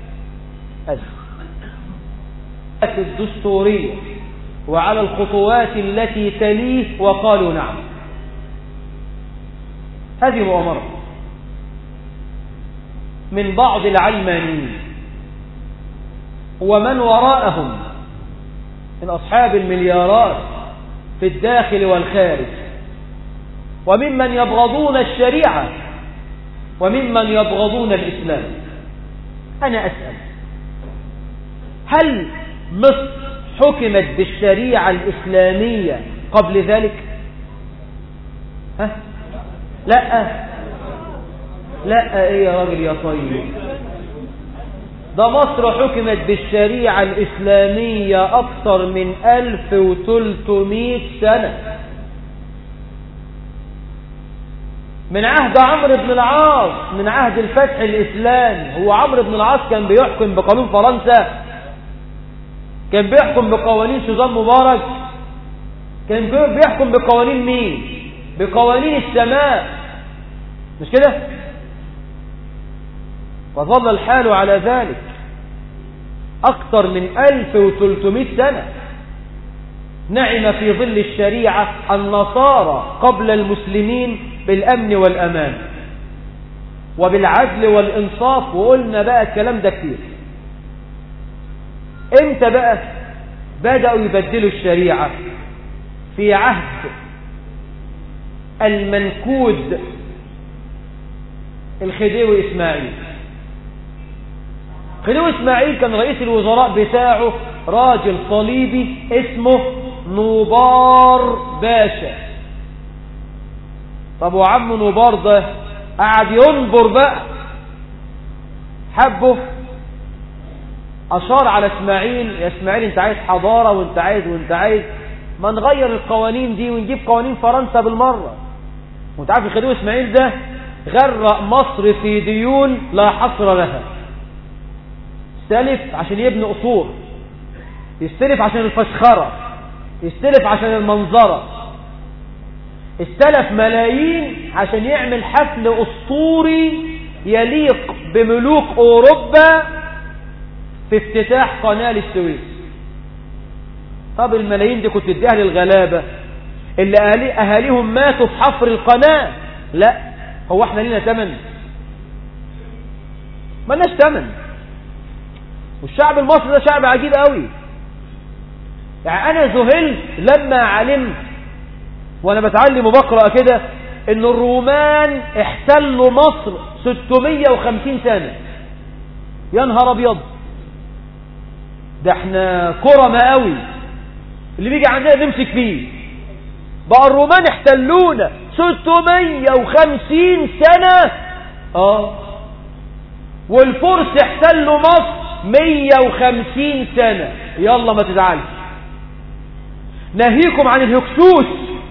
الدستورية وعلى الخطوات التي تليه وقالوا نعم هذه مؤامرة من بعض العلمانيين ومن وراءهم من أصحاب المليارات في الداخل والخارج وممن يبغضون الشريعة وممن يبغضون الإسلام أنا أسأل هل مصر حكمت بالشريعة الإسلامية قبل ذلك ها؟ لا لا ايه يا راجل يا طيب ده مصر حكمت بالشريعة الإسلامية أكثر من 1300 سنة من عهد عمرو بن العاص من عهد الفتح الإسلامي هو عمرو بن العاص كان بيحكم بقانون فرنسا كان بيحكم بقوانين سوزان مبارك كان بيحكم بقوانين مين بقوانين السماء مش كده وظل الحال على ذلك أكثر من 1300 سنة نعم في ظل الشريعة النصارى قبل المسلمين بالأمن والأمان وبالعدل والإنصاف وقلنا بقى الكلام ده كتير امتى بقى بدأوا يبدلوا الشريعة في عهد المنكود الخديوي إسماعيل خديوي إسماعيل كان رئيس الوزراء بتاعه راجل صليبي اسمه نوبار باشا طب وعم نوبار ده قعد ينظر بقى حبه أشار على إسماعيل يا إسماعيل أنت عايز حضارة وأنت عايز وأنت عايز ما نغير القوانين دي ونجيب قوانين فرنسا بالمرة وأنت عارف الخديوي إسماعيل ده غرق مصر في ديون لا حصر لها استلف عشان يبني قصور يستلف عشان الفشخرة يستلف عشان المنظرة استلف ملايين عشان يعمل حفل أسطوري يليق بملوك أوروبا في افتتاح قناة السويس طب الملايين دي كنت تديها للغلابة اللي أهالي أهاليهم ماتوا في حفر القناة لا هو احنا لنا تمن ملناش تمن والشعب المصري ده شعب عجيب قوي يعني انا ذهلت لما علمت وانا بتعلم وبقرا كده ان الرومان احتلوا مصر 650 سنه يا نهار ابيض ده احنا كرمة قوي اللي بيجي عندنا نمسك فيه بقى الرومان احتلونا 650 سنة اه والفرس احتلوا مصر 150 سنة يلا ما تزعلش ناهيكم عن الهكسوس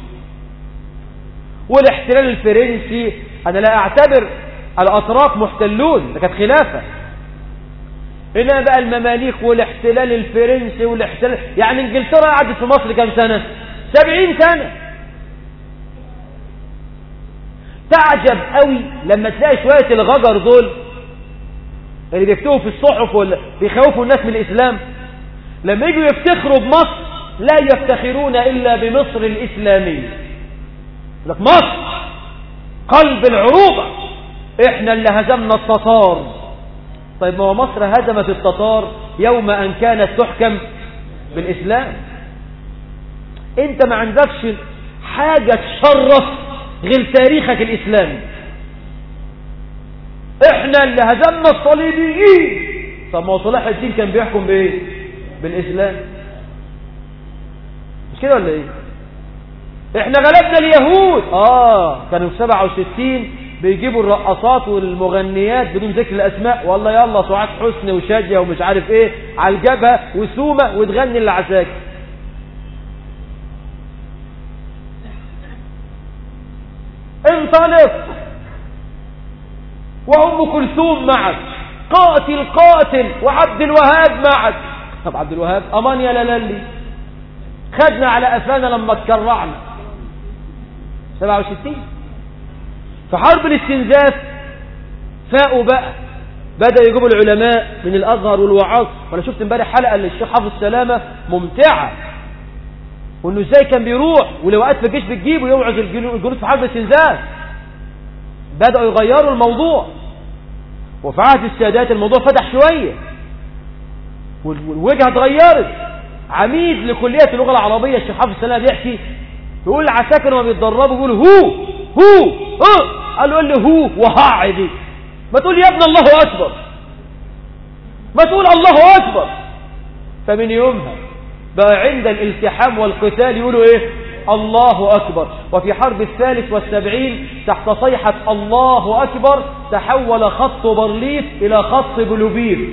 والاحتلال الفرنسي انا لا اعتبر الاتراك محتلون ده كانت خلافة هنا بقى المماليك والاحتلال الفرنسي والاحتلال يعني انجلترا قعدت في مصر كام سنة سبعين سنة تعجب قوي لما تلاقي شوية الغجر دول اللي بيكتبوا في الصحف ولا بيخوفوا الناس من الإسلام لما يجوا يفتخروا بمصر لا يفتخرون إلا بمصر الإسلامية لك مصر قلب العروبة احنا اللي هزمنا التتار طيب ما هو مصر هزمت التتار يوم أن كانت تحكم بالإسلام انت ما عندكش حاجة تشرف غير تاريخك الإسلامي احنا اللي هزمنا الصليبيين طب ما هو صلاح الدين كان بيحكم بايه بالإسلام مش كده ولا ايه احنا غلبنا اليهود اه كانوا في 67 بيجيبوا الرقصات والمغنيات بدون ذكر الاسماء والله يلا سعاد حسني وشاديه ومش عارف ايه على الجبهه وسومه وتغني العساكر انطلق وأم كلثوم معك قاتل قاتل وعبد الوهاب معك طب عبد الوهاب أمان يا لالي خدنا على أفانا لما تكرعنا 67 في حرب الاستنزاف فاقوا بقى بدأ يجيبوا العلماء من الأزهر والوعاظ وأنا شفت امبارح حلقة للشيخ حافظ سلامة ممتعة وانه ازاي كان بيروح ولواءات في الجيش بتجيبه يوعظ الجنود في حرب الاستنزاف بدأوا يغيروا الموضوع وفي عهد السادات الموضوع فتح شوية والوجهة اتغيرت عميد لكلية اللغة العربية الشيخ حافظ السلام بيحكي يقول العساكر ما بيتدربوا يقول هو هو هو قال له قال له هو وهع دي ما تقول يا ابن الله أكبر ما تقول الله أكبر فمن يومها بقى عند الالتحام والقتال يقولوا ايه الله أكبر وفي حرب الثالث والسبعين تحت صيحة الله أكبر تحول خط برليف إلى خط بلوبير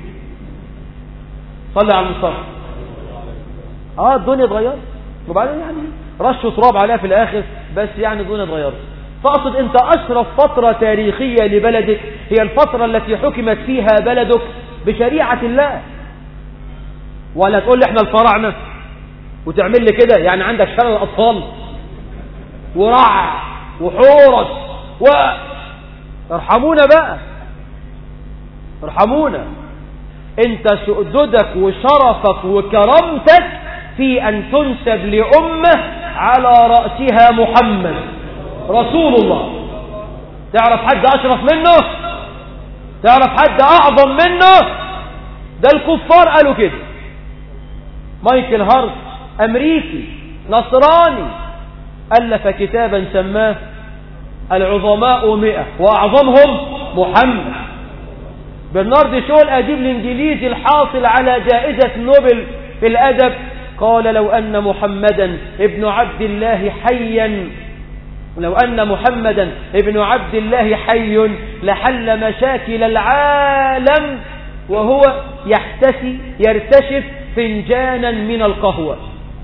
صلى على المصطفى اه الدنيا اتغيرت وبعدين يعني رشوا تراب عليها في الآخر بس يعني الدنيا اتغيرت فأقصد أنت أشرف فترة تاريخية لبلدك هي الفترة التي حكمت فيها بلدك بشريعة الله ولا تقول لي احنا الفراعنة وتعمل لي كده يعني عندك شلل الأطفال ورع وحورس و ارحمونا بقى ارحمونا انت سؤددك وشرفك وكرامتك في ان تنسب لأمة على رأسها محمد رسول الله تعرف حد أشرف منه تعرف حد أعظم منه ده الكفار قالوا كده مايكل هارت أمريكي نصراني ألف كتابا سماه العظماء مئة وأعظمهم محمد برنارد شو الأديب الإنجليزي الحاصل على جائزة نوبل في الأدب قال لو أن محمدا ابن عبد الله حيا لو أن محمدا ابن عبد الله حي لحل مشاكل العالم وهو يحتسي يرتشف فنجانا من القهوة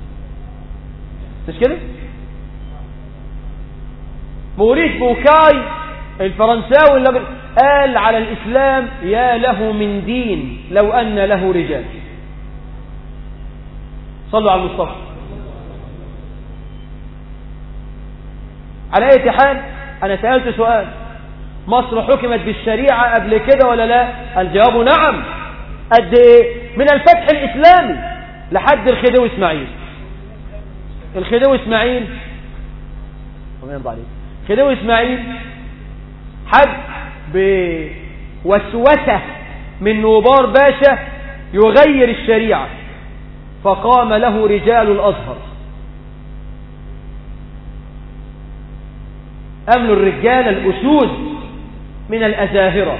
مش كده موريس بوكاي الفرنساوي اللي قال على الإسلام يا له من دين لو أن له رجال صلوا على المصطفى على أي حال أنا سألت سؤال مصر حكمت بالشريعة قبل كده ولا لا الجواب نعم قد ايه من الفتح الإسلامي لحد الخديوي إسماعيل الخديوي إسماعيل ومن يرضى عليه خديوي إسماعيل حد بوسوسة من نوبار باشا يغير الشريعة فقام له رجال الأزهر أمن الرجال الأسود من الأزاهرة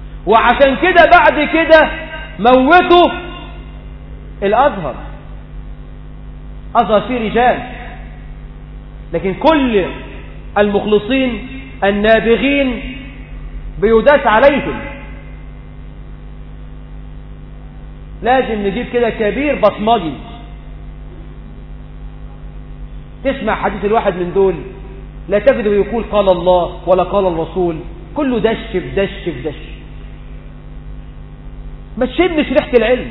وعشان كده بعد كده موتوا الأزهر أظهر فيه رجال لكن كل المخلصين النابغين بيداس عليهم لازم نجيب كده كبير بصمجي تسمع حديث الواحد من دول لا تجد يقول قال الله ولا قال الرسول كله دش في دش في دش ما تشمش ريحة العلم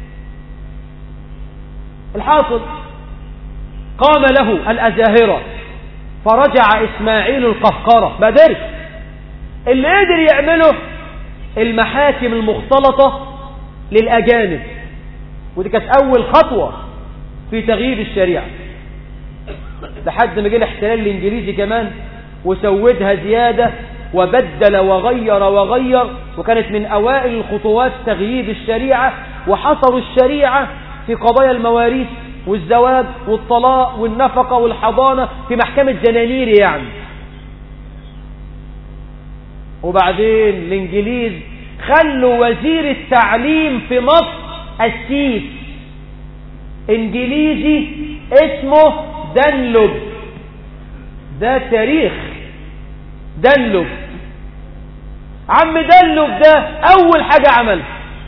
الحاصل قام له الأزاهرة فرجع إسماعيل القهقرة ما درس اللي قدر يعمله المحاكم المختلطة للأجانب ودي كانت أول خطوة في تغيير الشريعة لحد ما جه الاحتلال الإنجليزي كمان وسودها زيادة وبدل وغير وغير وكانت من أوائل الخطوات تغييب الشريعة وحصروا الشريعة في قضايا المواريث والزواج والطلاق والنفقة والحضانة في محكمة جنانير يعني وبعدين الإنجليز خلوا وزير التعليم في مصر السيس انجليزي اسمه دنلوب ده تاريخ دنلوب عم دنلوب ده اول حاجة عمل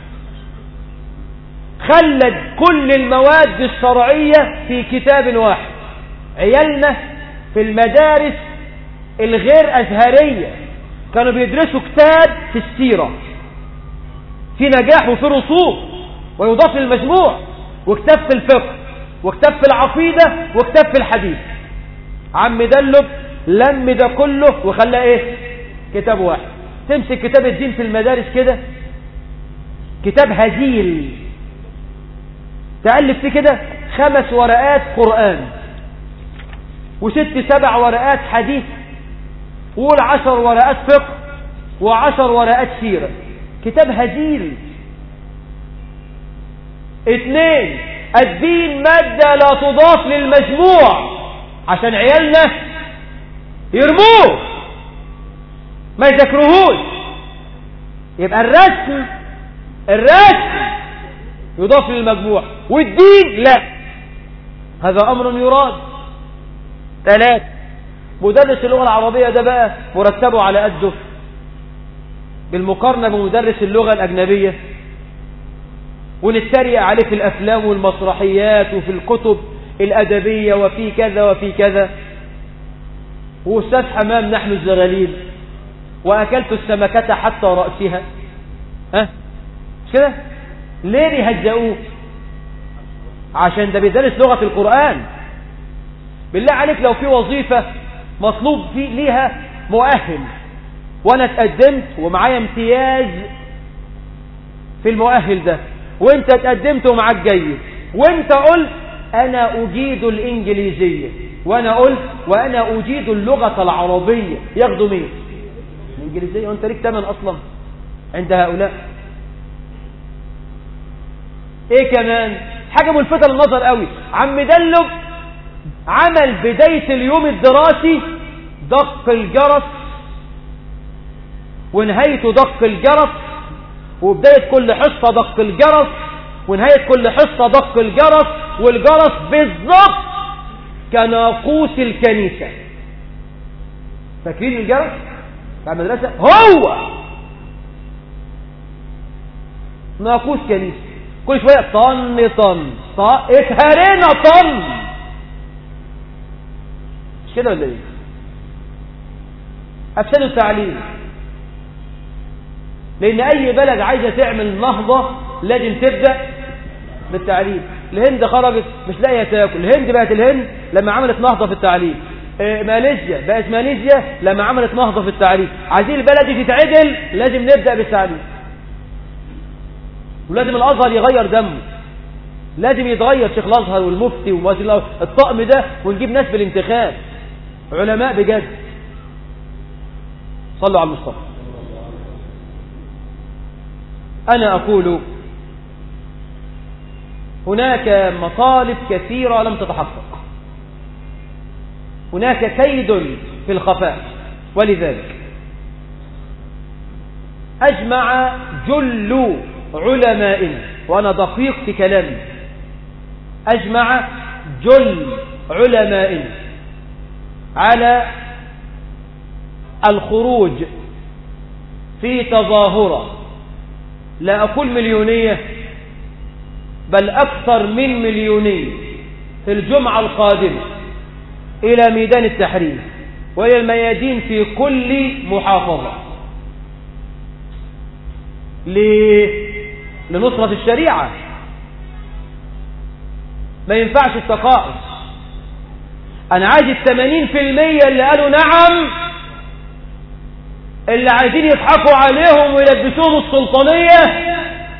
خلد كل المواد الشرعية في كتاب واحد عيالنا في المدارس الغير أزهرية كانوا بيدرسوا كتاب في السيرة في نجاح وفي رسوب ويضاف للمجموع وكتاب في الفقه وكتاب في العقيدة وكتاب في الحديث عم دلب لم ده كله وخلى ايه كتاب واحد تمسك كتاب الدين في المدارس كده كتاب هزيل تألف فيه كده خمس ورقات قرآن وست سبع ورقات حديث وقول عشر ورقات فقه وعشر ورقات سيرة كتاب هزيل اثنين الدين مادة لا تضاف للمجموع عشان عيالنا يرموه ما يذكروهوش يبقى الرسم الرسم يضاف للمجموع والدين لا هذا أمر يراد ثلاث مدرس اللغة العربية ده بقى مرتبه على قده بالمقارنة بمدرس اللغة الأجنبية ونتريق عليه في الأفلام والمسرحيات وفي الكتب الأدبية وفي كذا وفي كذا وأستاذ حمام نحن الزغاليل وأكلت السمكة حتى رأسها ها مش كده ليه بيهزقوه عشان ده بيدرس لغة القرآن بالله عليك لو في وظيفة مطلوب في ليها مؤهل وانا اتقدمت ومعايا امتياز في المؤهل ده وانت اتقدمت ومعاك جيد وانت قلت انا اجيد الانجليزية وانا قلت وانا اجيد اللغة العربية ياخدوا مين الانجليزية وانت ليك تمن اصلا عند هؤلاء ايه كمان حاجة ملفتة للنظر قوي عم دلب عمل بداية اليوم الدراسي دق الجرس ونهايته دق الجرس وبداية كل حصة دق الجرس ونهاية كل حصة دق الجرس والجرس بالضبط كناقوس الكنيسة فاكرين الجرس بتاع المدرسة هو ناقوس كنيسة كل شوية طن طن طن اتهرينا طن مش كده ولا ايه افسدوا التعليم لان اي بلد عايزة تعمل نهضة لازم تبدأ بالتعليم الهند خرجت مش لاقيه تاكل الهند بقت الهند لما عملت نهضة في التعليم إيه ماليزيا بقت ماليزيا لما عملت نهضة في التعليم عايزين البلد دي تتعدل لازم نبدأ بالتعليم ولازم الازهر يغير دمه لازم يتغير شيخ الازهر والمفتي ووزير الطقم ده ونجيب ناس بالانتخاب علماء بجد صلوا على المصطفى انا اقول هناك مطالب كثيرة لم تتحقق هناك كيد في الخفاء ولذلك أجمع جل علمائنا وأنا دقيق في كلامي أجمع جل علمائنا على الخروج في تظاهرة لا أقول مليونية بل أكثر من مليونية في الجمعة القادمة إلى ميدان التحرير وإلى الميادين في كل محافظة لنصرة الشريعة ما ينفعش التقاعس أنا عايز الثمانين في المية اللي قالوا نعم اللي عايزين يضحكوا عليهم ويلبسوهم السلطانية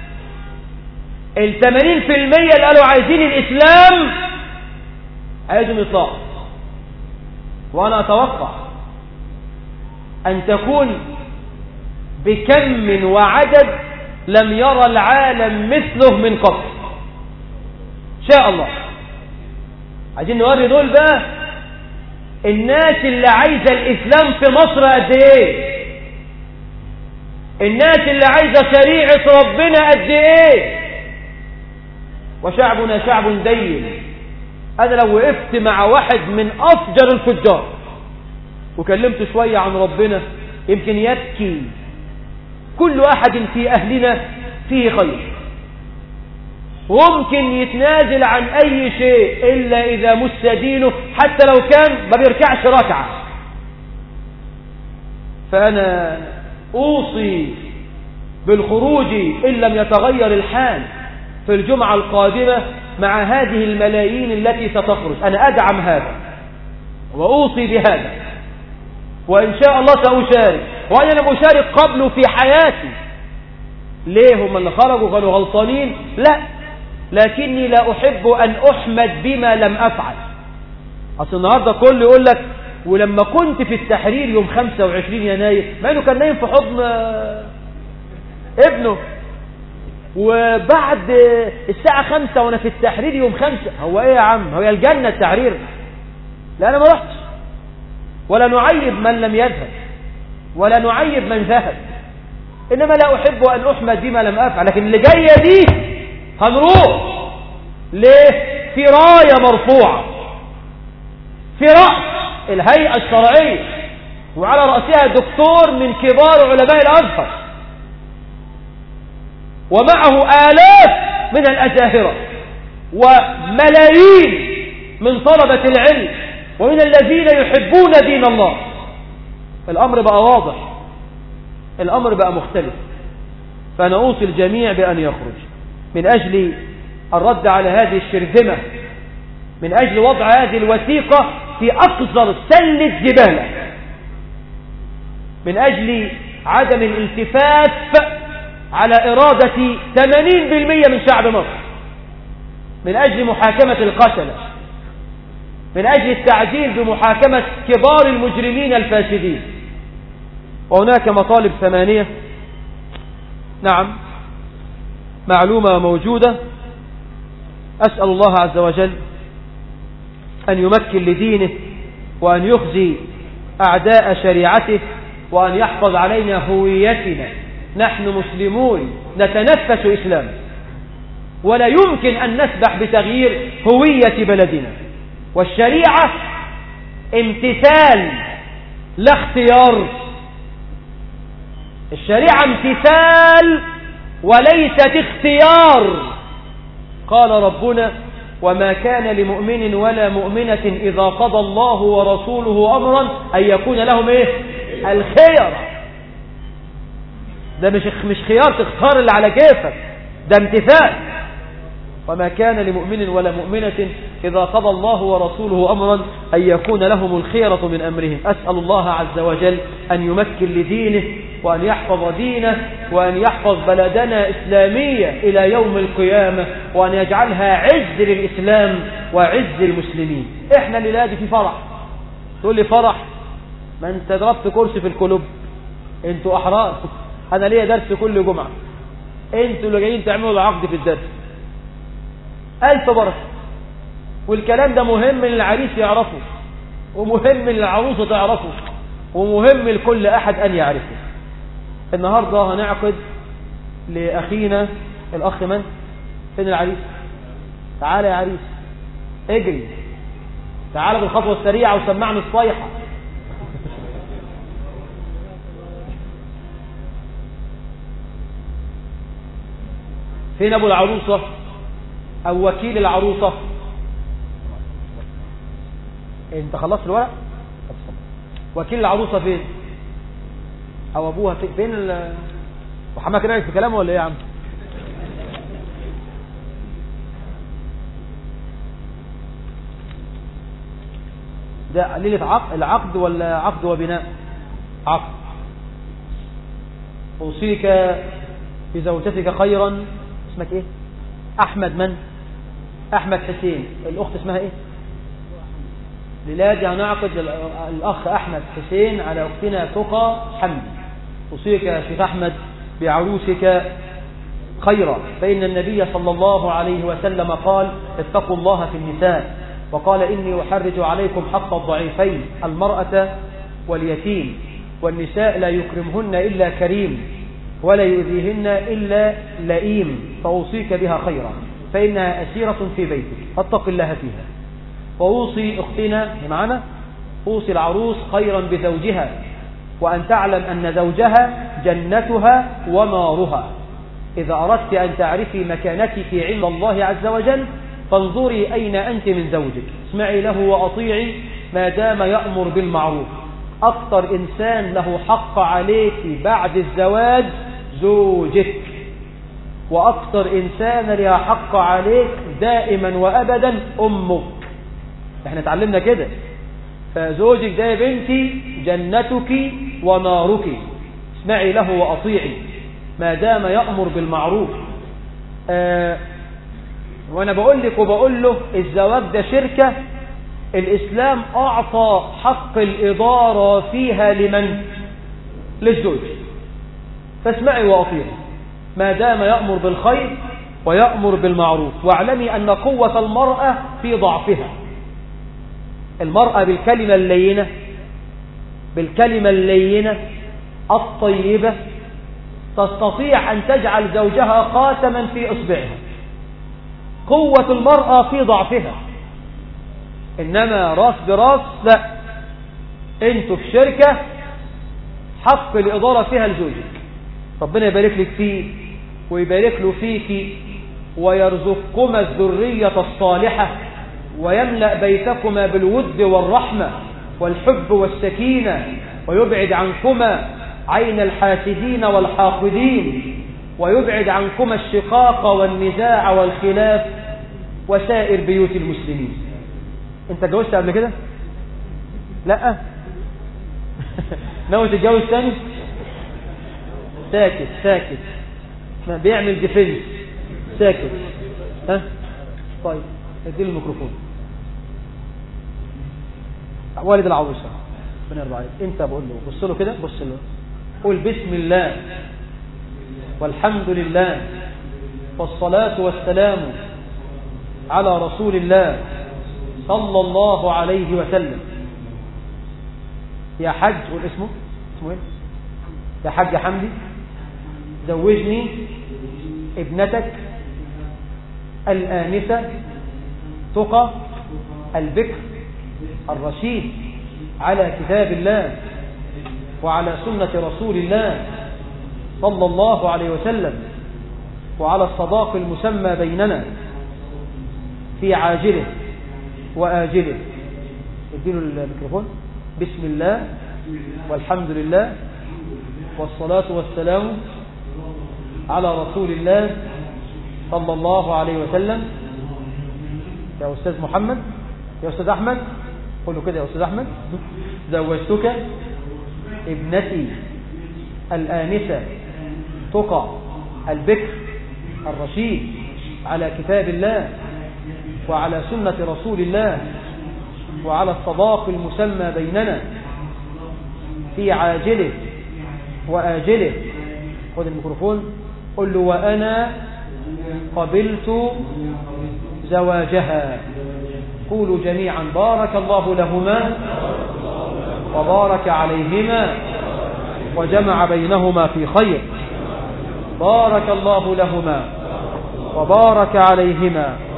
الثمانين في المية اللي قالوا عايزين الإسلام عايزهم يطلعوا وأنا أتوقع أن تكون بكم وعدد لم يرى العالم مثله من قبل شاء الله عايزين نوري دول بقى الناس اللي عايزة الإسلام في مصر قد إيه الناس اللي عايزة شريعة ربنا قد إيه وشعبنا شعب دين أنا لو وقفت مع واحد من أفجر الفجار وكلمت شوية عن ربنا يمكن يبكي كل أحد في أهلنا فيه خير ممكن يتنازل عن أي شيء إلا إذا مس دينه حتى لو كان ما بيركعش ركعة فأنا أوصي بالخروج إن لم يتغير الحال في الجمعة القادمة مع هذه الملايين التي ستخرج أنا أدعم هذا وأوصي بهذا وإن شاء الله سأشارك وأنا لم أشارك قبله في حياتي ليه هم اللي خرجوا كانوا غلطانين لا لكني لا أحب أن أحمد بما لم أفعل أصل النهاردة كل يقول لك ولما كنت في التحرير يوم 25 يناير ما انه كان نايم في حضن ابنه وبعد الساعة خمسة وانا في التحرير يوم خمسة هو ايه يا عم هو الجنة التحرير لا انا ما رحتش ولا نعيب من لم يذهب ولا نعيب من ذهب انما لا احب ان احمد بما لم افعل لكن اللي جاية دي هنروح ليه في راية مرفوعة في رأس الهيئة الشرعية وعلى رأسها دكتور من كبار علماء الأزهر ومعه آلاف من الأزاهرة وملايين من طلبة العلم ومن الذين يحبون دين الله الأمر بقى واضح الأمر بقى مختلف فأنا أوصي الجميع بأن يخرج من أجل الرد على هذه الشرذمة من أجل وضع هذه الوثيقة في أقذر سلة زبالة من أجل عدم الالتفاف على إرادة 80% من شعب مصر من أجل محاكمة القتلة من أجل التعجيل بمحاكمة كبار المجرمين الفاسدين وهناك مطالب ثمانية نعم معلومة موجودة أسأل الله عز وجل أن يمكن لدينه وأن يخزي أعداء شريعته وأن يحفظ علينا هويتنا نحن مسلمون نتنفس إسلام ولا يمكن أن نسبح بتغيير هوية بلدنا والشريعة امتثال لا اختيار الشريعة امتثال وليست اختيار قال ربنا وما كان لمؤمن ولا مؤمنة إذا قضى الله ورسوله أمرا أن يكون لهم إيه الخير ده مش مش خيار تختار اللي على كيفك ده امتثال وما كان لمؤمن ولا مؤمنة إذا قضى الله ورسوله أمرا أن يكون لهم الخيرة من أمرهم أسأل الله عز وجل أن يمكن لدينه وأن يحفظ دينه وأن يحفظ بلدنا إسلامية إلى يوم القيامة وأن يجعلها عز للإسلام وعز المسلمين إحنا الليلة دي في فرح تقول لي فرح ما أنت ضربت كرسي في الكلوب أنتوا أحرار أنا ليا درس كل جمعة أنتوا اللي جايين تعملوا العقد في الدرس ألف بركة والكلام ده مهم للعريس يعرفه ومهم للعروسة تعرفه ومهم لكل أحد أن يعرفه النهاردة هنعقد لأخينا الأخ من؟ فين العريس؟ تعالى يا عريس اجري تعال بالخطوة السريعة وسمعني الصيحة فين ابو العروسة او وكيل العروسة انت خلصت الورق وكيل العروسة فين او ابوها فين, فين ال... وحماك رايك في كلامه ولا ايه يا عم ده ليلة عقد العقد ولا عقد وبناء عقد أوصيك بزوجتك خيرا اسمك ايه احمد من احمد حسين الاخت اسمها ايه للادي هنعقد الاخ احمد حسين على اختنا تقى حمد اوصيك يا شيخ احمد بعروسك خيرا فان النبي صلى الله عليه وسلم قال اتقوا الله في النساء وقال اني احرج عليكم حق الضعيفين المراه واليتيم والنساء لا يكرمهن الا كريم ولا يؤذيهن إلا لئيم فأوصيك بها خيرا فإنها أسيرة في بيتك فاتق الله فيها وأوصي أختنا معنا أوصي العروس خيرا بزوجها وأن تعلم أن زوجها جنتها ونارها إذا أردت أن تعرفي مكانتك عند الله عز وجل فانظري أين أنت من زوجك اسمعي له وأطيعي ما دام يأمر بالمعروف أكثر إنسان له حق عليك بعد الزواج زوجك وأكثر إنسان لها حق عليك دائما وأبدا أمك احنا اتعلمنا كده فزوجك ده يا بنتي جنتك ونارك اسمعي له وأطيعي ما دام يأمر بالمعروف آه وانا بقول لك وبقول له الزواج ده شركة الإسلام أعطى حق الإدارة فيها لمن؟ للزوج فاسمعي وأطيعي ما دام يأمر بالخير ويأمر بالمعروف واعلمي أن قوة المرأة في ضعفها المرأة بالكلمة اللينة بالكلمة اللينة الطيبة تستطيع أن تجعل زوجها قاتما في إصبعها قوة المرأة في ضعفها إنما راس براس لا انتوا في شركة حق الإدارة فيها لزوجك ربنا يبارك لك فيه ويبارك له فيك ويرزقكما الذرية الصالحة ويملأ بيتكما بالود والرحمة والحب والسكينة ويبعد عنكما عين الحاسدين والحاقدين ويبعد عنكما الشقاق والنزاع والخلاف وسائر بيوت المسلمين انت اتجوزت قبل كده لا ناوي تتجوز تاني ساكت ساكت بيعمل ديفنس ساكت ها طيب اديله الميكروفون والد العروسه ربنا يرضى عليك انت بقول له بص له كده بص له قول بسم الله والحمد لله والصلاة والسلام على رسول الله صلى الله عليه وسلم يا حج قول اسمه اسمه ايه يا حج حمدي زوجني ابنتك الآنسة تقى البكر الرشيد على كتاب الله وعلى سنة رسول الله صلى الله عليه وسلم وعلى الصداق المسمى بيننا في عاجله وآجله اديله الميكروفون بسم الله والحمد لله والصلاة والسلام على رسول الله صلى الله عليه وسلم يا أستاذ محمد يا أستاذ أحمد قولوا كده يا أستاذ أحمد زوجتك ابنتي الآنسة تقى البكر الرشيد على كتاب الله وعلى سنة رسول الله وعلى الصداق المسمى بيننا في عاجله وآجله خذ الميكروفون قل له وأنا قبلت زواجها قولوا جميعا بارك الله لهما وبارك عليهما وجمع بينهما في خير بارك الله لهما وبارك عليهما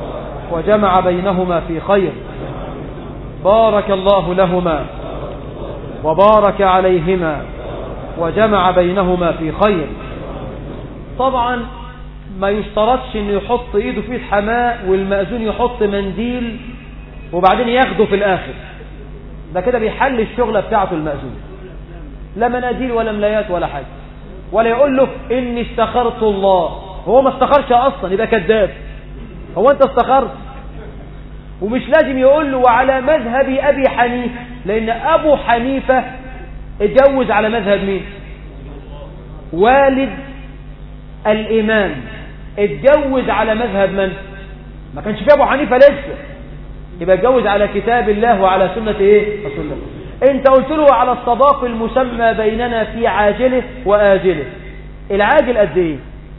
وجمع بينهما في خير بارك الله لهما وبارك عليهما وجمع بينهما في خير طبعا ما يشترطش انه يحط ايده في حماء والمأذون يحط منديل وبعدين ياخده في الاخر ده كده بيحل الشغلة بتاعته المأذون لا مناديل ولا ملايات ولا حاجة ولا يقول له اني استخرت الله هو ما استخرش اصلا يبقى كذاب هو انت استخرت ومش لازم يقول له وعلى مذهب ابي حنيفه لان ابو حنيفه اتجوز على مذهب مين والد الامام اتجوز على مذهب من ما كانش في ابو حنيفه لسه يبقى اتجوز على كتاب الله وعلى سنه ايه رسول الله انت قلت له على الصداق المسمى بيننا في عاجله واجله العاجل قد ايه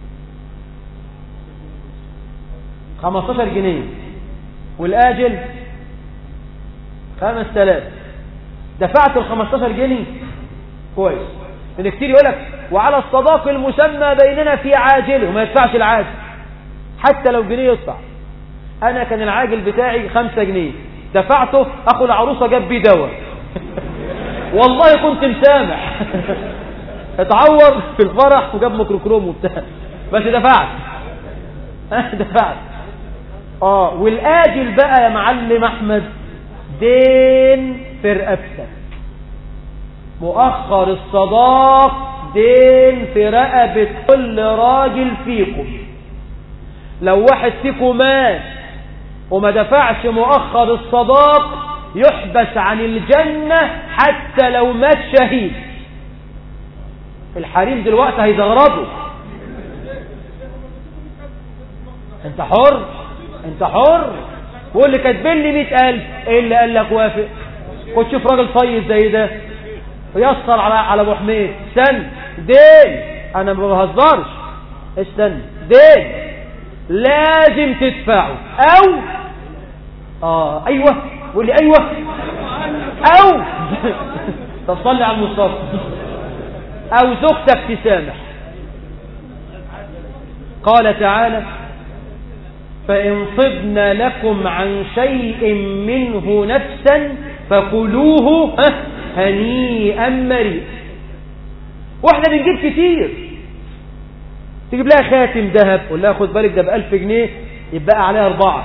15 جنيه والآجل 5000 دفعت ال 15 جنيه كويس لان كتير يقول لك وعلى الصداق المسمى بيننا في عاجله وما يدفعش العاجل حتى لو جنيه يدفع انا كان العاجل بتاعي 5 جنيه دفعته اخو العروسه جاب بيه دواء والله كنت مسامح اتعور في الفرح وجاب ميكروكروم وبتاع بس دفعت دفعت اه والاجل بقى يا معلم احمد دين في رقبتك مؤخر الصداق دين في رقبة كل راجل فيكم لو واحد فيكم مات وما دفعش مؤخر الصداق يحبس عن الجنة حتى لو مات شهيد الحريم دلوقتي هيزغرضوا انت حر انت حر واللي كاتبين لي مئة ألف ايه اللي قال لك وافق خد شوف راجل طيب زي ده ويسر على على ابو حميد استنى دين انا ما بهزرش استنى دين لازم تدفعه او اه ايوه قول لي ايوه او طب صلي على المصطفى او زوجتك تسامح قال تعالى فإن طبن لكم عن شيء منه نفسا فكلوه هنيئا مريئا واحنا بنجيب كتير تجيب لها خاتم ذهب قول لها خد بالك ده بألف جنيه يبقى عليها أربعة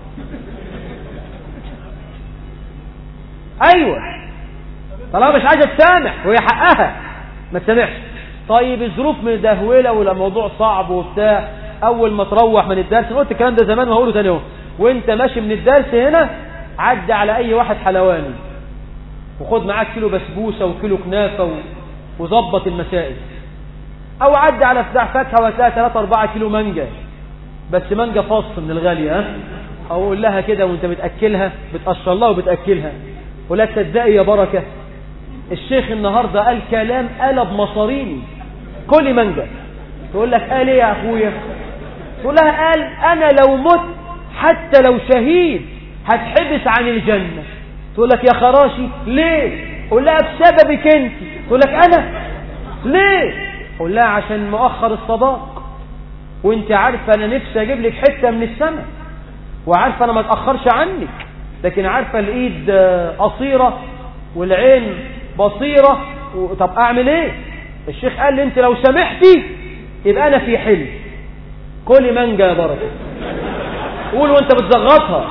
أيوة طالما مش عايزة تسامح وهي حقها ما تسامحش طيب الظروف مدهولة والموضوع صعب وبتاع اول ما تروح من الدرس قلت الكلام ده زمان وهقوله تاني اهو وانت ماشي من الدرس هنا عدى على اي واحد حلواني وخد معاك كيلو بسبوسه وكيلو كنافه وظبط المسائل او عدى على بتاع فاكهه وهتلاقي 3 4 كيلو مانجا بس مانجا فص من الغاليه ها او اقول لها كده وانت بتاكلها بتقشر لها وبتاكلها ولا تصدقي يا بركه الشيخ النهارده قال كلام قلب مصاريني كلي مانجا تقول لك قال ايه يا اخويا تقول لها قال انا لو مت حتى لو شهيد هتحبس عن الجنة تقول لك يا خراشي ليه قول لها بسببك انت تقول لك انا ليه قول لها عشان مؤخر الصداق وانت عارفه انا نفسي اجيب لك حته من السماء وعارفه انا ما اتاخرش عنك لكن عارفه الايد قصيره والعين بصيره طب اعمل ايه الشيخ قال لي انت لو سامحتي يبقى انا في حل كلي مانجا يا بركه قول وانت بتزغطها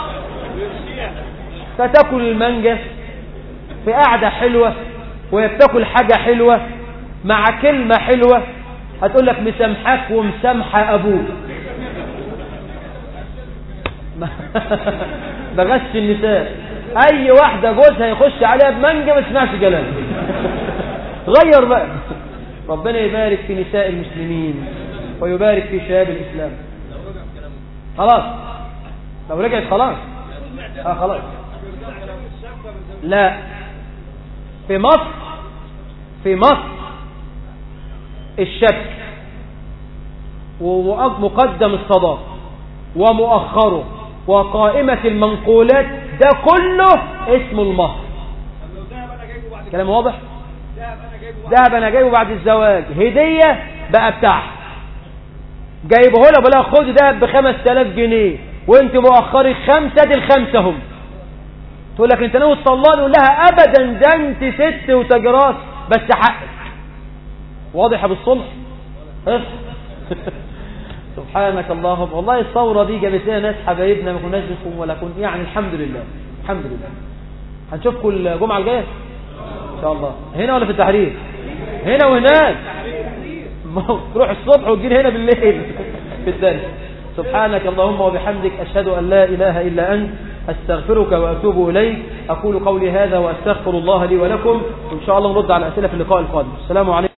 فتاكل المانجا في قعده حلوه وهي بتاكل حاجه حلوه مع كلمه حلوه هتقول لك مسامحاك ومسامحه ابوك بغش النساء اي واحده جوزها يخش عليها بمانجا ما تسمعش كلام غير بقى ربنا يبارك في نساء المسلمين ويبارك في شباب الإسلام خلاص لو رجعت خلاص اه خلاص لا في مصر في مصر الشك ومقدم الصداق ومؤخره وقائمة المنقولات ده كله اسمه المهر كلام واضح ذهب انا جايبه بعد الزواج هدية بقى بتاعها جايبه لها بقول لها خد دهب ب 5000 جنيه وانت مؤخري خمسة دي الخمسة هم تقول لك انت ناوي تطلقني يقول لها ابدا ده انت ست وتجرات بس حقك واضح بالصلح اصح سبحانك اللهم والله الثورة دي جابت لنا ناس حبايبنا ما كناش بنكون ولا كن يعني الحمد لله الحمد لله هنشوفكم الجمعة الجاية ان شاء الله هنا ولا في التحرير هنا وهناك تروح الصبح وتجي هنا بالليل في الدرس سبحانك اللهم وبحمدك أشهد أن لا إله إلا أنت أستغفرك وأتوب إليك أقول قولي هذا وأستغفر الله لي ولكم وإن شاء الله نرد على الأسئلة في اللقاء القادم السلام عليكم